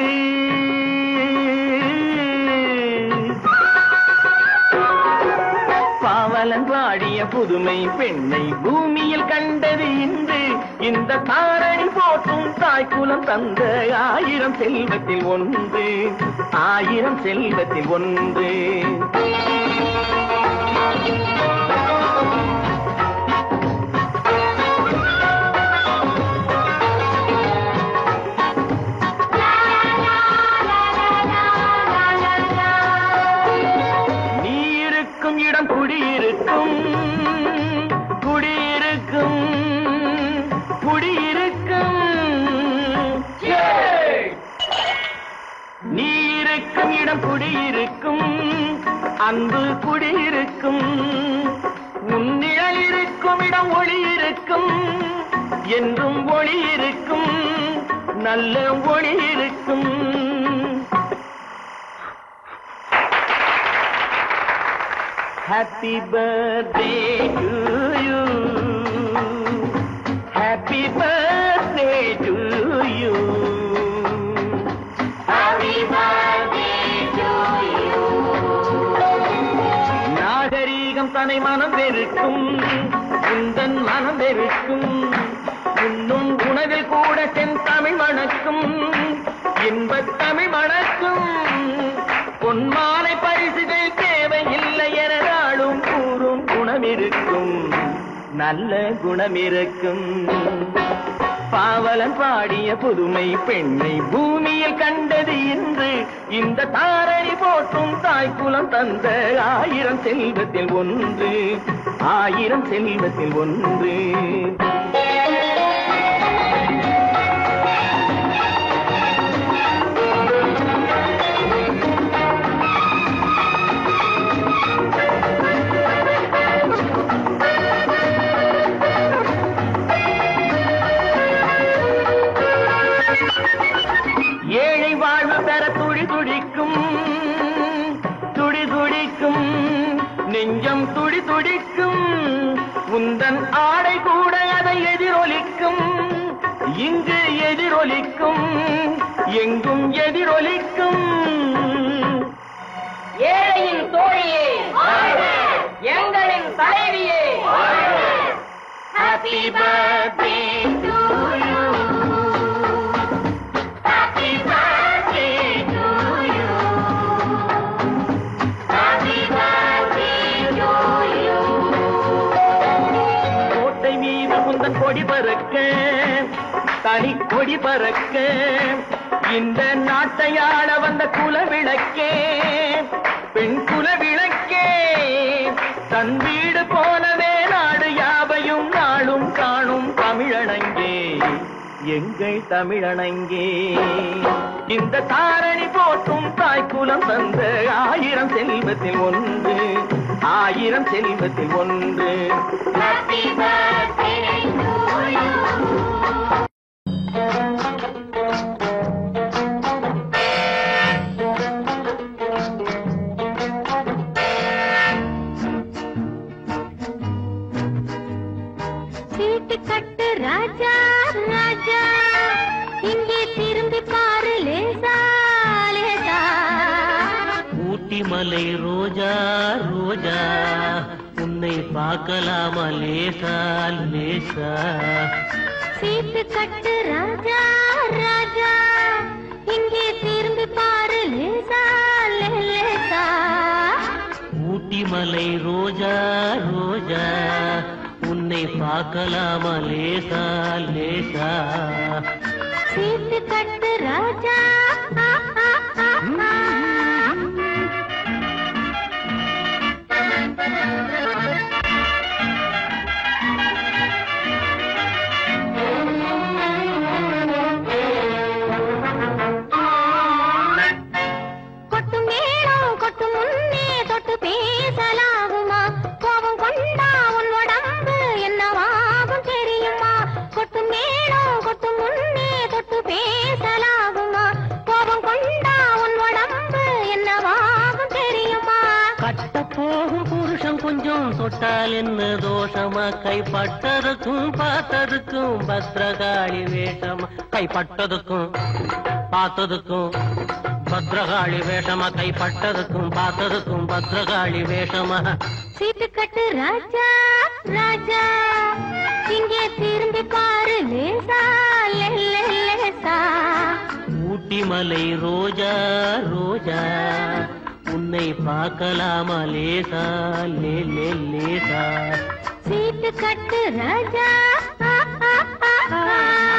பாவலன் பாடிய புதுமை பெண்ணை பூமியில் கண்டது இன்று இந்த தாரணி போற்றும் தாய்க்குலம் தந்த ஆயிரம் செல்வத்தில் ஒன்று ஆயிரம் செல்வத்தில் ஒன்று நீ இருக்கும் இடம் குடியிருக்கும் குடியிருக்கும் குடியிருக்கும் நீ இருக்கும் இடம் குடியிருக்கும் அன்பு குடியிருக்கும் உன்னிழல் இருக்கும் இடம் ஒளி இருக்கும் என்றும் ஒளி இருக்கும் நல்ல ஒளி இருக்கும் Happy birthday to you. Happy birthday to you. Happy birthday to you. நாகரீகம் தன்னை மனம் வெறுக்கும் உந்தன் மனம் வெறுக்கும் உண்ணும் உணவில் கூட தென் தமிழ் மணக்கும் இன்பத் தமிழ் மணக்கும் பொன்மாலை பரிசுகள் தேவையில்லை என நாளும் கூறும் குணமிருக்கும் நல்ல குணமிருக்கும் பாவலன் பாடிய புதுமை பெண்ணை பூமியில் கண்டது இன்று இந்த தாரணி போற்றும் தாய்க்குலம் தந்த ஆயிரம் செல்வத்தில் ஒன்று ஆயிரம் செல்வத்தில் ஒன்று ஏழை வாழ்வு பெற துடி துடிக்கும் துடி துடிக்கும் நெஞ்சம் துடி துடிக்கும் உந்தன் ஆடை கூட அதை எதிரொலிக்கும் இங்கு எதிரொலிக்கும் எங்கும் எதிரொலிக்கும் Happy birthday to you. Happy birthday to you. Happy birthday to you. கோட்டை மீது முந்தன் கொடி பறக்க தனி கொடி பறக்க இந்த நாட்டை ஆள வந்த குல விளக்கே பெண் குல விளக்கே தன் வீடு போலவே நாடு யாவையும் நாளும் காணும் தமிழனங்கே எங்கள் தமிழனங்கே இந்த தாரணி போற்றும் தாய்க்குலம் தந்த ஆயிரம் செல்வத்தில் ஒன்று ஆயிரம் செல்வத்தில் ஒன்று Happy birthday to you. சீட்டு கட்டு ராஜா ராஜா இங்கே திரும்பி பாரு லேசா லேசா ஊட்டி மலை ரோஜா ரோஜா உன்னை பார்க்கலாமா லேசா லேசா சீட்டு கட்டு ராஜா ராஜா இங்கே திரும்பி பாரு லேசா லே- லேசா ஊட்டி மலை ரோஜா ரோஜா உன்னை பார்க்கலாமா லேசா லேசா சீட்டு கட்டு ராஜா ஆ, ஆ, ஆ, ஆ. கொட்டு மேளம் கொட்டு முன்னே தொட்டு பேசலாகுமா கோபம் கொண்டா உன் உடம்பு என்னவாகும் தெரியுமா கொட்டு மேளம் கொட்டு முன்னே தொட்டு பேசலாகுமா கோபம் கொண்டா உன் உடம்பு என்னவாகும் தெரியுமா கட்ட போகும் புருஷன் கொஞ்சம் தொட்டால் என்ன தோஷமா கைப்பட்டதுக்கும் பார்த்ததுக்கும் பத்ரகாளி வேஷமா கைப்பட்டதுக்கும் பார்த்ததுக்கும் பத்ரகாளி வேஷமா கைப்பட்டதுக்கும் பார்த்ததுக்கும் பத்ரகாளி வேஷமா சீட்டு கட்டு ராஜா ராஜா இங்கே திரும்பி பாரு லேசா லே- லே- லேசா ஊட்டி மலை ரோஜா ரோஜா உன்னை பார்க்கலாமா லேசா லே லே லேசா சீட்டு கட்டு ராஜா ஆ, ஆ, ஆ, ஆ.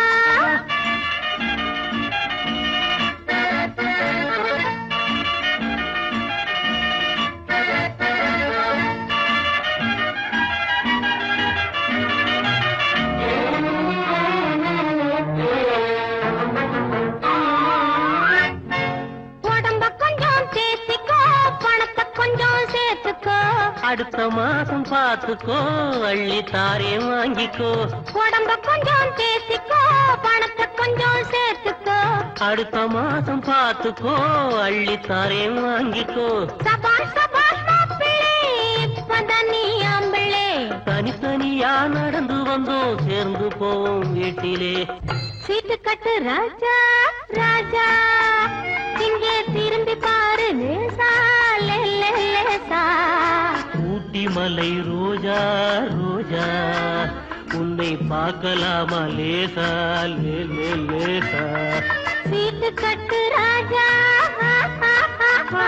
உடம்ப கொஞ்சம் தேத்திக்கோ பணத்தை கொஞ்சம் சேர்த்துக்கோ அடுத்த மாசம் பார்த்துக்கோ அள்ளி தாரே வாங்கிக்கோ உடம்ப கொஞ்சம் தேத்திக்கோ பணத்தை கொஞ்சம் சேர்த்துக்கோ அடுத்த மாசம் பார்த்துக்கோ அள்ளி தாரே வாங்கிக்கோ சபாஷ் சபாஷ் மாப்பிள்ளை இப்பதான் நீ ஆம்பிள்ளை தனித்தனியா நடந்து வந்தோம் சேர்ந்து போவோம் வீட்டிலே சீட்டு கட்டு ராஜா ராஜா இங்கே திரும்பி பாரு லேசா லே லே லேசா ஊட்டி மலை ரோஜா ரோஜா உன்னை பார்க்கலாமா லேசா லே லே லேசா சீட்டு கட்டு ராஜா ஆ, ஆ, ஆ, ஆ.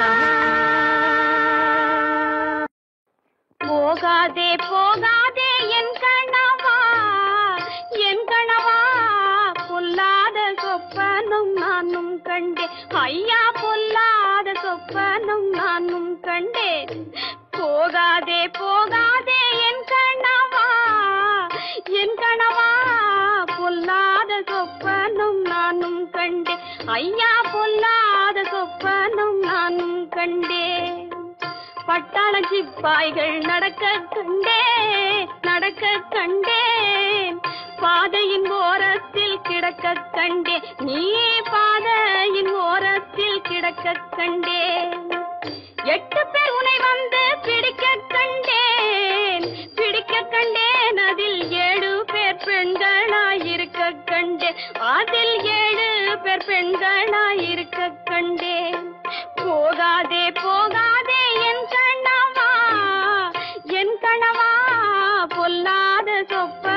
போகாதே போகாதே என் கணவா என் கணவா பொல்லாத சொப்பனும் நானும் கண்டேன் ஐயா பொல்லாத சொப்பனும் நானும் கண்டேன் போகாதே போகாதே என் கணவா என் கணவா பொல்லாத சொப்பனும் நானும் கண்டேன் ஐயா பொல்லாத சொப்பனும் நானும் கண்டேன் பட்டாள சிப்பாய்கள் நடக்க கண்டே நடக்க கண்டேன் பாதையின் ஓரத்தில் கிடக்க கண்டே நீ பாதையின் ஓரத்தில் கிடக்க கண்டேன் எட்டு பேர் உனை வந்து பிடிக்க கண்டேன் பிடிக்க கண்டேன் அதில் ஏழு பேர் பெண்களாயிருக்க கண்டேன் அதில் ஏழு பேர் பெண்களாயிருக்க கண்டேன் போகாதே போகாதே என் கணவா என் கணவா பொல்லாத சொப்ப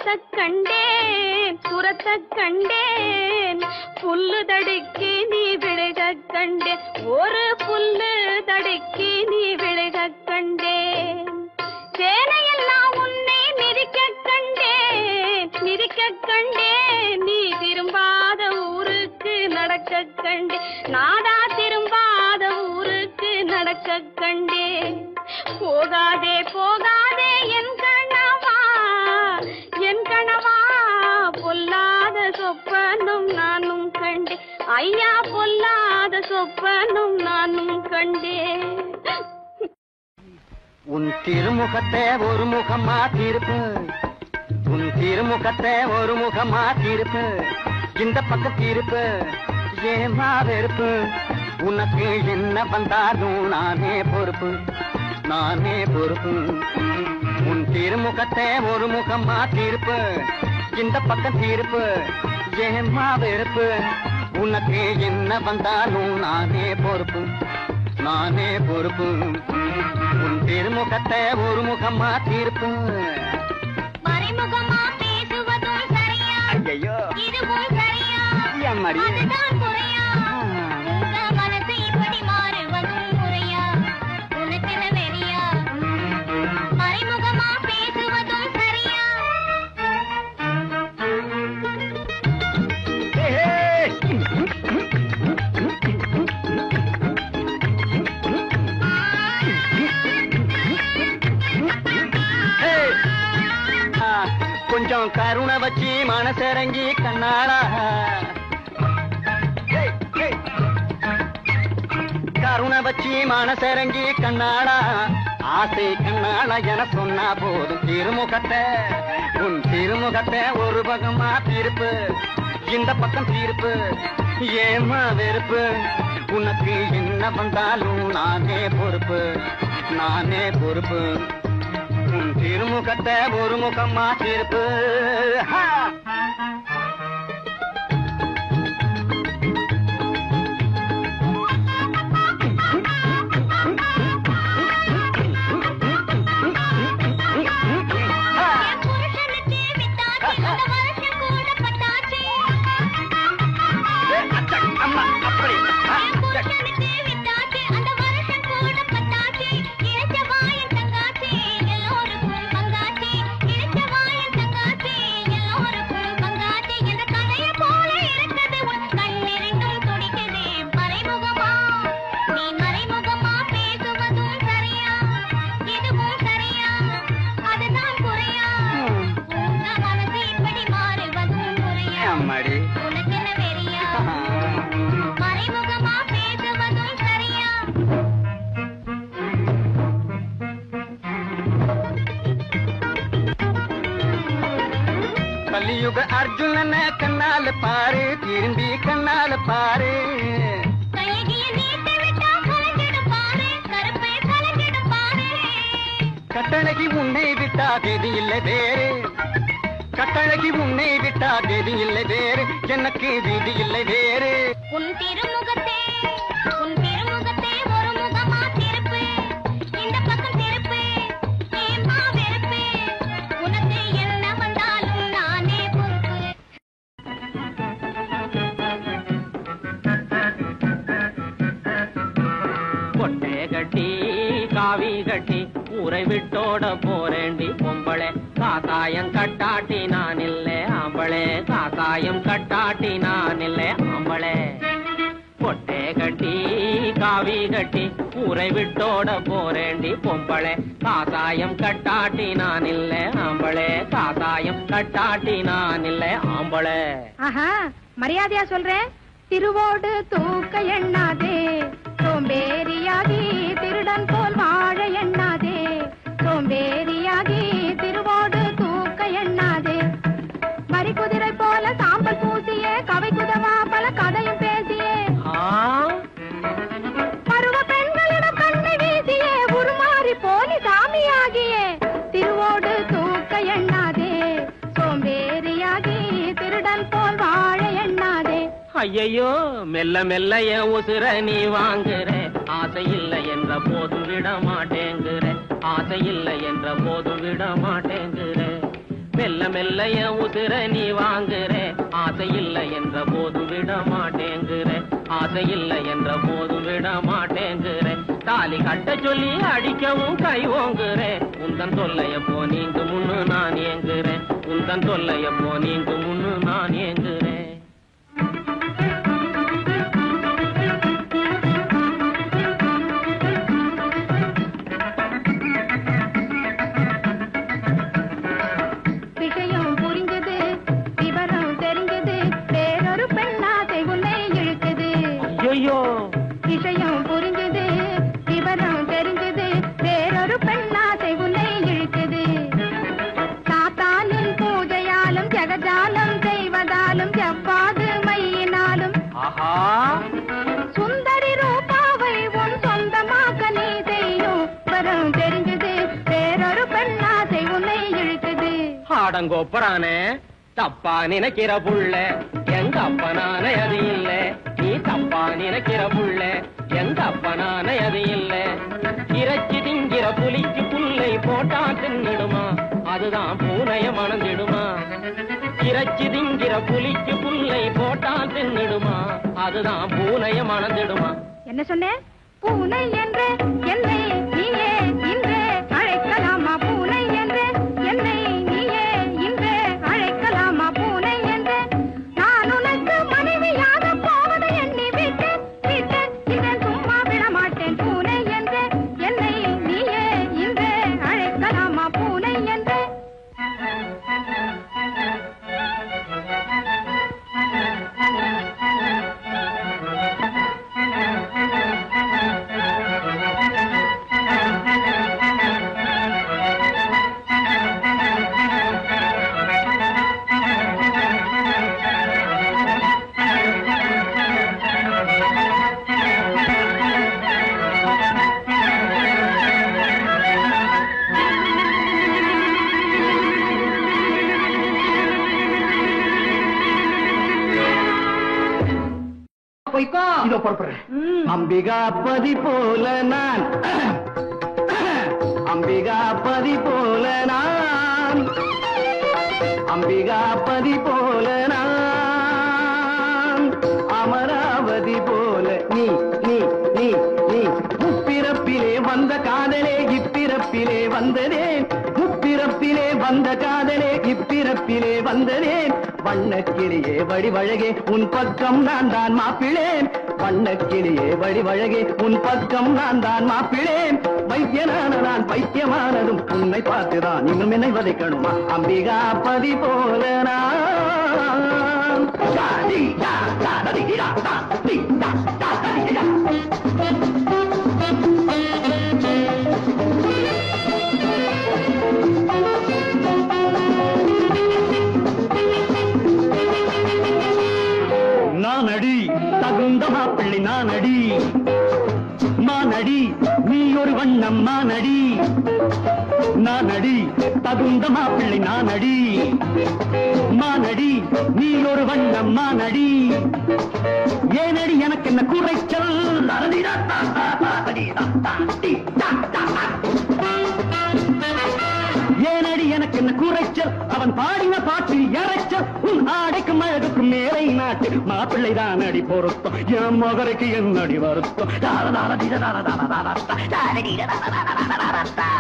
புறத்த கண்டேன் புறத்த கண்டேன் புல்லு தடுக்கி நீ விழுக கண்டேன் ஒரு புல்லு தடுக்கி நீ விழுக கண்டேன் சேனையெல்லாம் உன்னை மிதிக்க கண்டேன் மிதிக்க கண்டேன் நீ திரும்பாத ஊருக்கு நடக்க கண்டேன் நாடா திரும்பாத ஊருக்கு நடக்க கண்டேன் போகாதே போகாதே என் கணவா என் கணவா பொல்லாத சொப்பனும் நானும் கண்டேன் ஐயா பொல்லாத சொப்பனும் நானும் கண்டேன் உன் திருமுகத்தை ஒரு முகமா திருப்பு உன் திருமுகத்தை ஒரு முகமா திருப்பு இந்த பக்கம் திருப்பு ஏமா வெறுப்பு உனக்கு என்ன வந்தாலும் நானே பொறுப்பு நானே பொறுப்பு உன் திருமுகத்தை ஒரு முகமா திருப்பு இந்த பக்கம் திருப்பு ஏமா வெறுப்பு உனக்கு என்ன வந்தாலும் நானே பொறுப்பு நானே பொறுப்பு உன் திருமுகத்தை ஒரு முகமா தீர்ப்பு மறைமுகமா பேசுவதும் சரியா ஐயோ இதுவும் சரியா அம்மாடி அதுதான் குறையா உங்க மனசு இப்படி மாறுவதும் முறையா உனக்கென வெறியா மறைமுகமா பேசுவதும் சரியா ஆ, கொஞ்சம் கருணை வச்சு மனசிறங்கி கண்ணாடா கருணை வச்சு மனசிறங்கி கண்ணாடா ஆசை கண்ணாடா என சொன்னா போதும் திருமுகத்தை உன் திருமுகத்தை ஒரு பக்கமா தீர்ப்பு இந்த பக்கம் தீர்ப்பு ஏமா வெறுப்பு உனக்கு என்ன வந்தாலும் நானே பொறுப்பு நானே பொறுப்பு உன் திருமுகத்தை ஒரு முகமா தீர்ப்பு ஹா! என் புருஷனுக்கு வித்தாச்சு அந்த வருஷம் கூட பட்டாச்சு அம்மா அப்படி என் புருஷனுக்கு வித்தாச்சு அந்த வருஷம் கூட பட்டாச்சு இழைச்ச வாயன் தங்காச்சு எல்லோருக்கும் பங்காச்சு இழைச்ச வாயன் தங்காச்சு எல்லோருக்கும் பங்காச்சு என்ற கதையை போல இருக்குது உன் கண்ணிரண்டும் துடிக்குது மறைமுகமா நீ மறைமுகமா பேசுவதும் சரியா இதுவும் சரியா அதுதான் குறையா உங்க மனசு இப்படி மாறுவதும் முறையா அம்மாடி உனக்கென்ன வெறியா மறைமுகமா பேசுவதும் சரியா கலியுக அர்ஜுனன கண்ணால பாரு திரும்பி கண்ணால பாரு கையகிய நீட்டு விட்டா கலங்கிடும் பாரு கருப்பை கலங்கிடும் பாரு கட்டழகி உன்னை விட்டா தேதி இல்லை வேறு கட்டழகி உன்னை விட்டா தேதி இல்லை வேறு எனக்கு வீதி இல்லை வேறு உன் திருமுகத்தே உன் திருமுகத்தே ஒரு முகமா திருப்பு இந்த பக்கம் திருப்பு ஏமா வெறுப்பு உனக்கு என்ன வந்தாலும் நானே பொறுப்பு பொட்டே கட்டி காவி கட்டி ஊரை விட்டோட போறேண்டி பொம்பளை காக்காயம் கட்டாட்டி நான் இல்லை ஆம்பளே காக்காயம் கட்டாட்டி நான் இல்லை ஆம்பளே பொட்டே கட்டி காவி கட்டி ஊரை விட்டோட போறேண்டி பொம்பளை காக்காயம் கட்டாட்டி நான் இல்லை ஆம்பளே காக்காயம் கட்டாட்டி நான் இல்லை ஆம்பளை ஆஹா மரியாதையா சொல்றேன் திருவோடு தூக்க எண்ணாதே சோம்பேறியாகி திருடன் போல் வாழ எண்ணாதே சோம்பேறியாகி திருவோடு தூக்க எண்ணாதே வரி குதிரை போல சாம்பல் பூசியே கவை குதவா பல கதையும் பேசியே ஆ பருவ பெண்களிடம் கண்ணை வீசியே உருமாறி போலி சாமியாகியே திருவோடு தூக்க எண்ணாதே சோம்பேறியாகி திருடன் போல் வாழ எண்ணாதே ஐயையோ மெல்ல மெல்ல என் உசுர நீ வாங்குற ஆசை இல்லை என்ற போதும் விட மாட்டேங்குற ஆசை இல்லை என்ற போதும் விட மாட்டேங்குற மெல்ல மெல்ல என் உதிர நீ வாங்குற ஆசை இல்லை என்ற போது விட மாட்டேங்குற ஆசை இல்லை என்ற போது விட மாட்டேங்குற தாலி கட்ட சொல்லி அடிக்கவும் கை ஓங்குற உந்தன் தொல்லைய போ நீங்கு முன்னு நான் ஏங்குறேன் உந்தன் தொல்லைய போ நீங்கு முன்னு நான் ஏங்குறேன் விஷயம் புரிஞ்சது விவரம் தெரிஞ்சது வேறொரு பெண்ணாசை உன்னை இழுக்குது ஐயோ விஷயம் புரிஞ்சது விவரம் தெரிஞ்சது வேறொரு பெண்ணாசை உன்னை இழுக்குது சாத்தானின் பூஜையாலும் ஜெகஜாலம் செய்வதாலும் செவ்வாது மையினாலும் ஆஹா சுந்தரி ரூபாவை உன் சொந்தமாக்க நீ செய்யும் வரம் தெரிஞ்சது வேறொரு பெண்ணாசை உன்னை இழுக்குது ஆடங்கோப்பரானே தப்பா நினைக்கிற புள்ள எங்க அப்பனான அது இல்ல நீ தப்பா நினைக்கிற புள்ள எங்க அப்பனான அது இல்ல இறைச்சி திங்கிற புலிக்கு புல்லை போட்டா தின்னிடுமா அதுதான் பூனைய மணந்திடுமா இறைச்சி திங்கிற புலிக்கு புல்லை போட்டா தின்னிடுமா அதுதான் பூனைய மணந்திடுமா என்ன சொன்னேன் பூனை என்ற என்னை நீயே இன்றே அழைக்கலாமா பூனை என்ற என்னை நீயே இன்றே அழைக்கலாமா பூனை என்ற நான் உனக்கு மனைவியாக போவதை எண்ணி விட்டு விட்டு இதன் சும்மா விட மாட்டேன் பூனை என்ற என்னை நீயே இன்றே அழைக்கலாமா பூனை என்ற போய்க்கோ இதோ புறப்படுறேன் அம்பிகாபதி போல நான் அம்பிகாபதி போல நான் அம்பிகாபதி போல நான் அமராவதி போல நீ நீ நீ நீ முப்பிறப்பிலே வந்த காதலே இப்பிறப்பிலே வந்ததே முப்பிறப்பிலே வந்த காதலே இப்பிறப்பிலே வந்ததே வண்ணக்கிளியே வடிவழகே உன் பக்கம் நான் தான் மாப்பிளேன் வண்ணக்கிளியே வடிவழகே உன் பக்கம் நான் தான் மாப்பிளேன் வைத்தியனான நான் பைத்தியமானதும் உன்னை பார்த்துதான் இன்னும் என்னை வதைக்கணுமா அம்பிகா பதி போல நான் டா, டி, டா, டா, டா, டி, டா, டா, டி, டா, டா, டா, டி, டா. நான் அடி தகுந்த மாப்பிள்ளை நான் அடி மானடி நீ ஒரு வண்ணம் மானடி நான் அடி தகுந்த மாப்பிள்ளை நான் அடி மானடி நீ ஒரு வண்ணம் மானடி ஏனடி எனக்கு என்ன குறைச்சல் அடடிடா, தா, தா, தா, அடிடா, தா, டி, தா, தா, தா. ஏனடி எனக்கு என்ன குறைச்சல் அவன் பாடின பாட்டில் இறைச்சல் உன் ஆடைக்கும் அழகுக்கும் மேலை நாட்டு மாப்பிள்ளை தான் அடி பொருத்தம் என் மகரைக்கு என்னடி வருத்தம் தார தார திர தார தார தார தா, தார திர தார தார தார தார தா.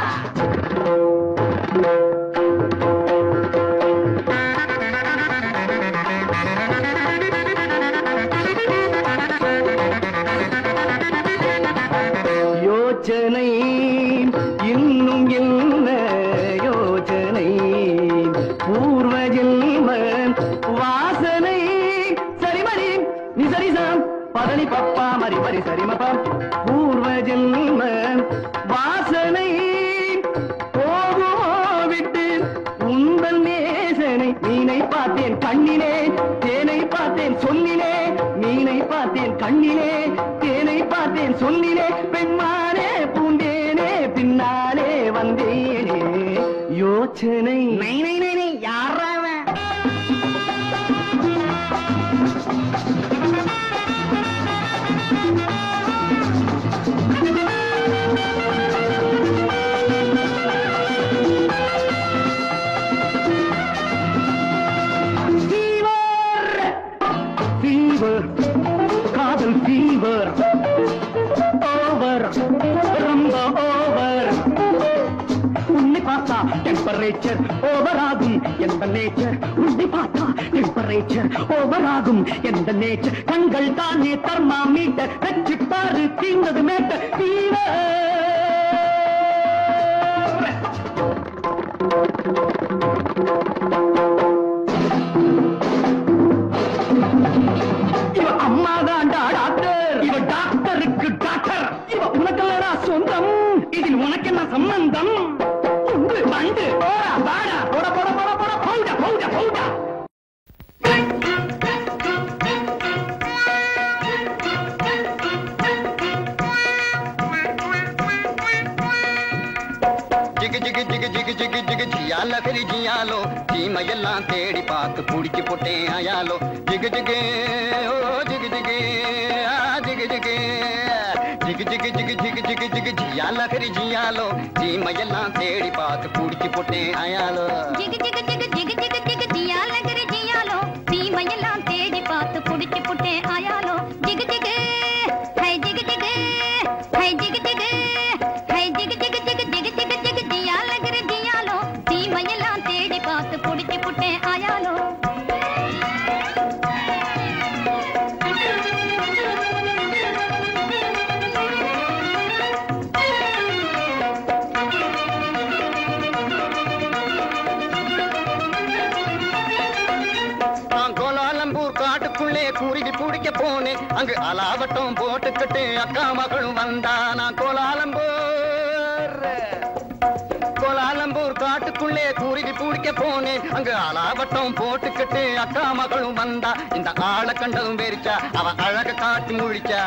யோசனை இன்னும் என்ன யோசனை பூர்வ ஜென்ம வாசனை சரிமரி நிசரிசாம் பதனி பப்பா மரி மரி சரிமபா பூர்வ ஜென்ம வாசனை போகுமோ விட்டு உங்கள் நேசனை மீனை பார்த்தேன் கண்ணிலே தேனை பார்த்தேன் சொல்லிலே மீனை பார்த்தேன் கண்ணிலே தேனை பார்த்தேன் சொல்லிலே பெண்மானே பூந்தேனே பின்னாலே வந்தேனே யோசனை யாராவன் ஃபீவர் ஓவர் ரொம்ப ஓவர் உன்னை பார்த்தா டெம்பரேச்சர் ஓவர் ஆகும் எந்த நேச்சர் உன்னை பார்த்தா டெம்பரேச்சர் ஓவர் ஆகும் எந்த நேச்சர் கண்கள் தானே தர்மா மீட்டர் வச்சு பாரு தீர்ந்தது மேட்டர் ஃபீவர் இவ அம்மா தான்டா டாக்டர் இவ டாக்டருக்கு டாக்டர் இவ உனக்கல்லடா சொந்தம் இதில் உனக்கு என்ன சம்பந்தம் உண்டு வண்டு போடா வாடா போட போட போட போட பவுடா பவுடா பவுடா ஜிகு ஜிகு ஜிகு ஜிகு ஜிகு ஜிகு ஜியால பெரி ஜியாலோ சீமையெல்லாம் தேடி பார்த்து புடிச்சு போட்டேன் அயாலோ ஜிகு ஜிகு ஓ ஜிகு ஜிகு ஆ, ஜிகு ஜிகு ஜிகு ஜிகு ஜிகு ஜிகு ஜிகு ஜிகு ஜியால பெரி ஜியாலோ சீமையெல்லாம் தேடி பார்த்து புடிச்சு போட்டேன் அயாலோ ஜிகு ஜிகு ஜிகு ஜிகு ஜிகு ஜிகு ஜியாலகிரி ஜியாலோ சீமையெல்லாம் தேடி பார்த்து புடிச்சு புட்டேன் ஆயாலோ ஜிகு ஜிகு ஹை ஜிகு ஜிகு ஹை ஜிகு ஜிகு ஹை ஜிகு ஜிகு ஜிகு ஜிகு ஜிகு ஜிகு ஜியாலகிரி ஜியாலோ சீமையெல்லாம் தேடி பார்த்து புடிச்சு புட்டேன் ஆயாலோ நான் கோலாலம்பூர் காட்டுக்குள்ளே குருவி பிடிக்க போனேன் அங்கு அலாவட்டம் போட்டுக்கிட்டு அக்கா மகளும் வந்தா நான் கோலாலம்பூர் கோலாலம்பூர் காட்டுக்குள்ளே குருவி பிடிக்க போனேன் அங்கு அலாவட்டம் போட்டுக்கிட்டு அக்கா மகளும் வந்தா இந்த ஆளை கண்டதும் வெறிச்சா அவ அழக காட்டி முழிச்சா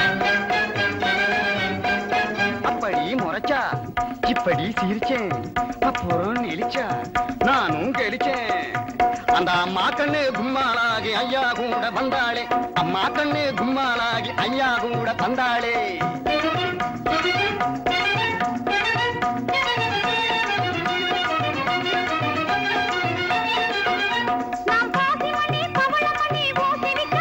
அப்படி முறைச்சா இப்படி சிரிச்சேன் அப்புறம் நெளிச்சா நானும் கெளிச்சேன் அந்த அம்மா கண்ணு கும்மாளாகி ஐயா கூட வந்தாளே அம்மா கண்ணு கும்மாளாகி ஐயா கூட வந்தாளே நான் பாசிமணி பவளமணி ஊசி விற்க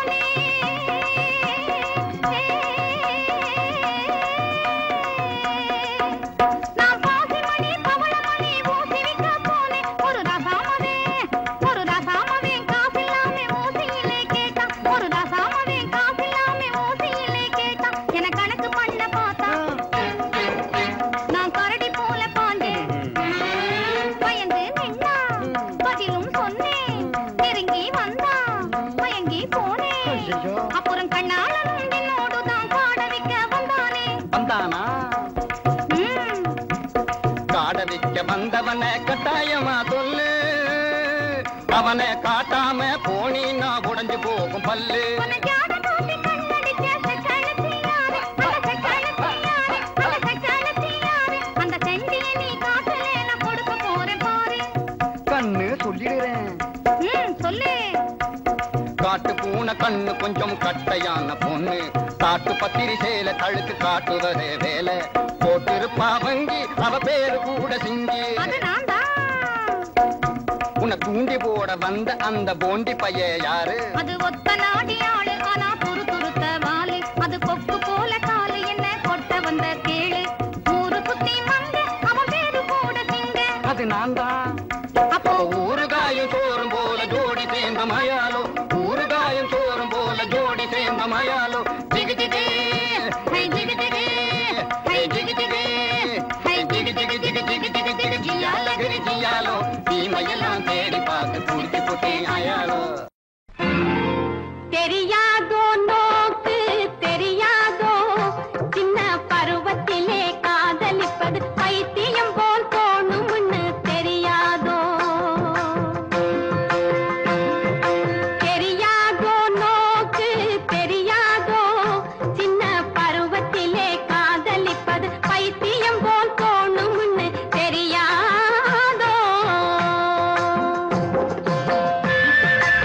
போனேன் நான் பாசிமணி பவளமணி ஊசி விற்க போனேன் ஒரு ரசாமவே ஒரு ரசாமவே காசில்லாமே ஊசியிலே கேட்டான் ஒரு ரசாமவே காசில்லாமே ஊசியிலே கேட்டான் என கணக்கு பண்ண பார்த்தா நான் கரடி போல பாஞ்சேன் பயந்து நின்னா பதிலும் சொன்னேன் நெருங்கி வந்தா மயங்கி போனேன் அப்புறம் கண்ணாளனும் என்னோடு தான் பாட வைக்க வந்தானே வந்தானா ம், காட வைக்க வந்தவனை கட்டாயமா சொல்லு அவனை காட்டாம போனீன்னா உடைஞ்சு போகும் பல்லு உன்னை ஜாட காட்டி கண்ணடிக்க செக்கழுத்தியாரே, அந்த செக்கழுத்தியாரே, அந்த செக்கழுத்தியாரே. அந்த செண்டியை நீ காட்டலே நான் கொடுக்க போறேன் பாரு கண்ணு சொல்லிடுறேன் ம், சொல்லு காட்டு பூனை கண்ணு கொஞ்சம் கட்டையான பொண்ணு காட்டு பத்திரி சேல கழுத்து காட்டுவதே வேலை போட்டிருப்பா வங்கி அவ பேரு கூட சிங்கி அது நான் தான் உன்னை தூண்டி போட வந்த அந்த போண்டி பைய யாரு அது ஒத்த நாடியாளு ஆனா துரு துருத்த வாலு அது கொக்கு போல காலு என்ன கொட்ட வந்த கேளு ஊரு சுத்தி மங்க அவன் பேரு கூட திங்க அது நான் தான் அப்போ ஊறுகாயும் சோறும் போல ஜோடி சேர்ந்த மயாலோ ஊறுகாயும் சோறும் போல ஜோடி சேர்ந்த மயாலோ ஜிகு ஜிகு ஹை ஜிகு ஜிகு ஹை ஜிகு ஜிகு ஹை ஜிகு ஜிகு ஜிகு ஜிகு ஜிகு ஜிகு ஜியால கிரி ஜியாலோ தீமையெல்லாம் தேடி பார்த்து குடிச்சு போட்டே ஆயாலோ தெரியாதோ நோக்கு தெரியாதோ சின்ன பருவத்திலே காதலிப்பது பைத்தியம் போல் தோணும்னு தெரியாதோ தெரியாதோ நோக்கு தெரியாதோ சின்ன பருவத்திலே காதலிப்பது பைத்தியம் போல் தோணும்னு தெரியாதோ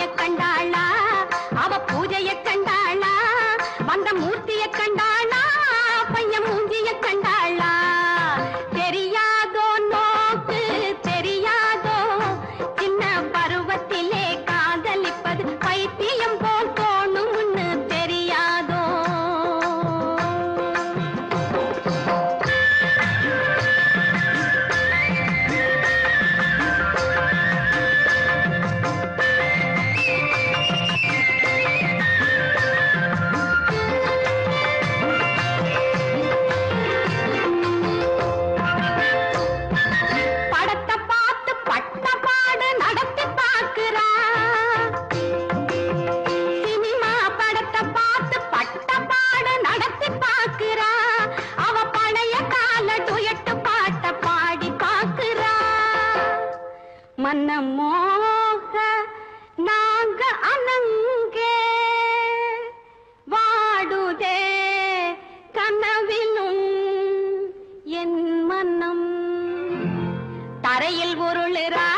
சாமிய கண்டாளா அவ பூஜைய கண்டாளா வந்த மூர்த்திய கண்டாளா பையன் மூஞ்சிய கண்டாளா தெரியாதோ நோக்கு தெரியாதோ சின்ன பருவத்திலே காதலிப்பது பைத்தியம் போல் தோணும்னு தெரியாதோ படத்தை பார்த்து பட்ட பாடு நடத்தி பார்க்கிறா சினிமா படத்தை பார்த்து பட்ட பாடு நடத்தி பார்க்கிறா அவ பழைய கால டுயட்டு பாட்ட பாடி பார்க்கிறா மன்னமோக நாங்க அனங்கே வாடுதே கனவிலும் என் மனம் தரையில் உருளுறா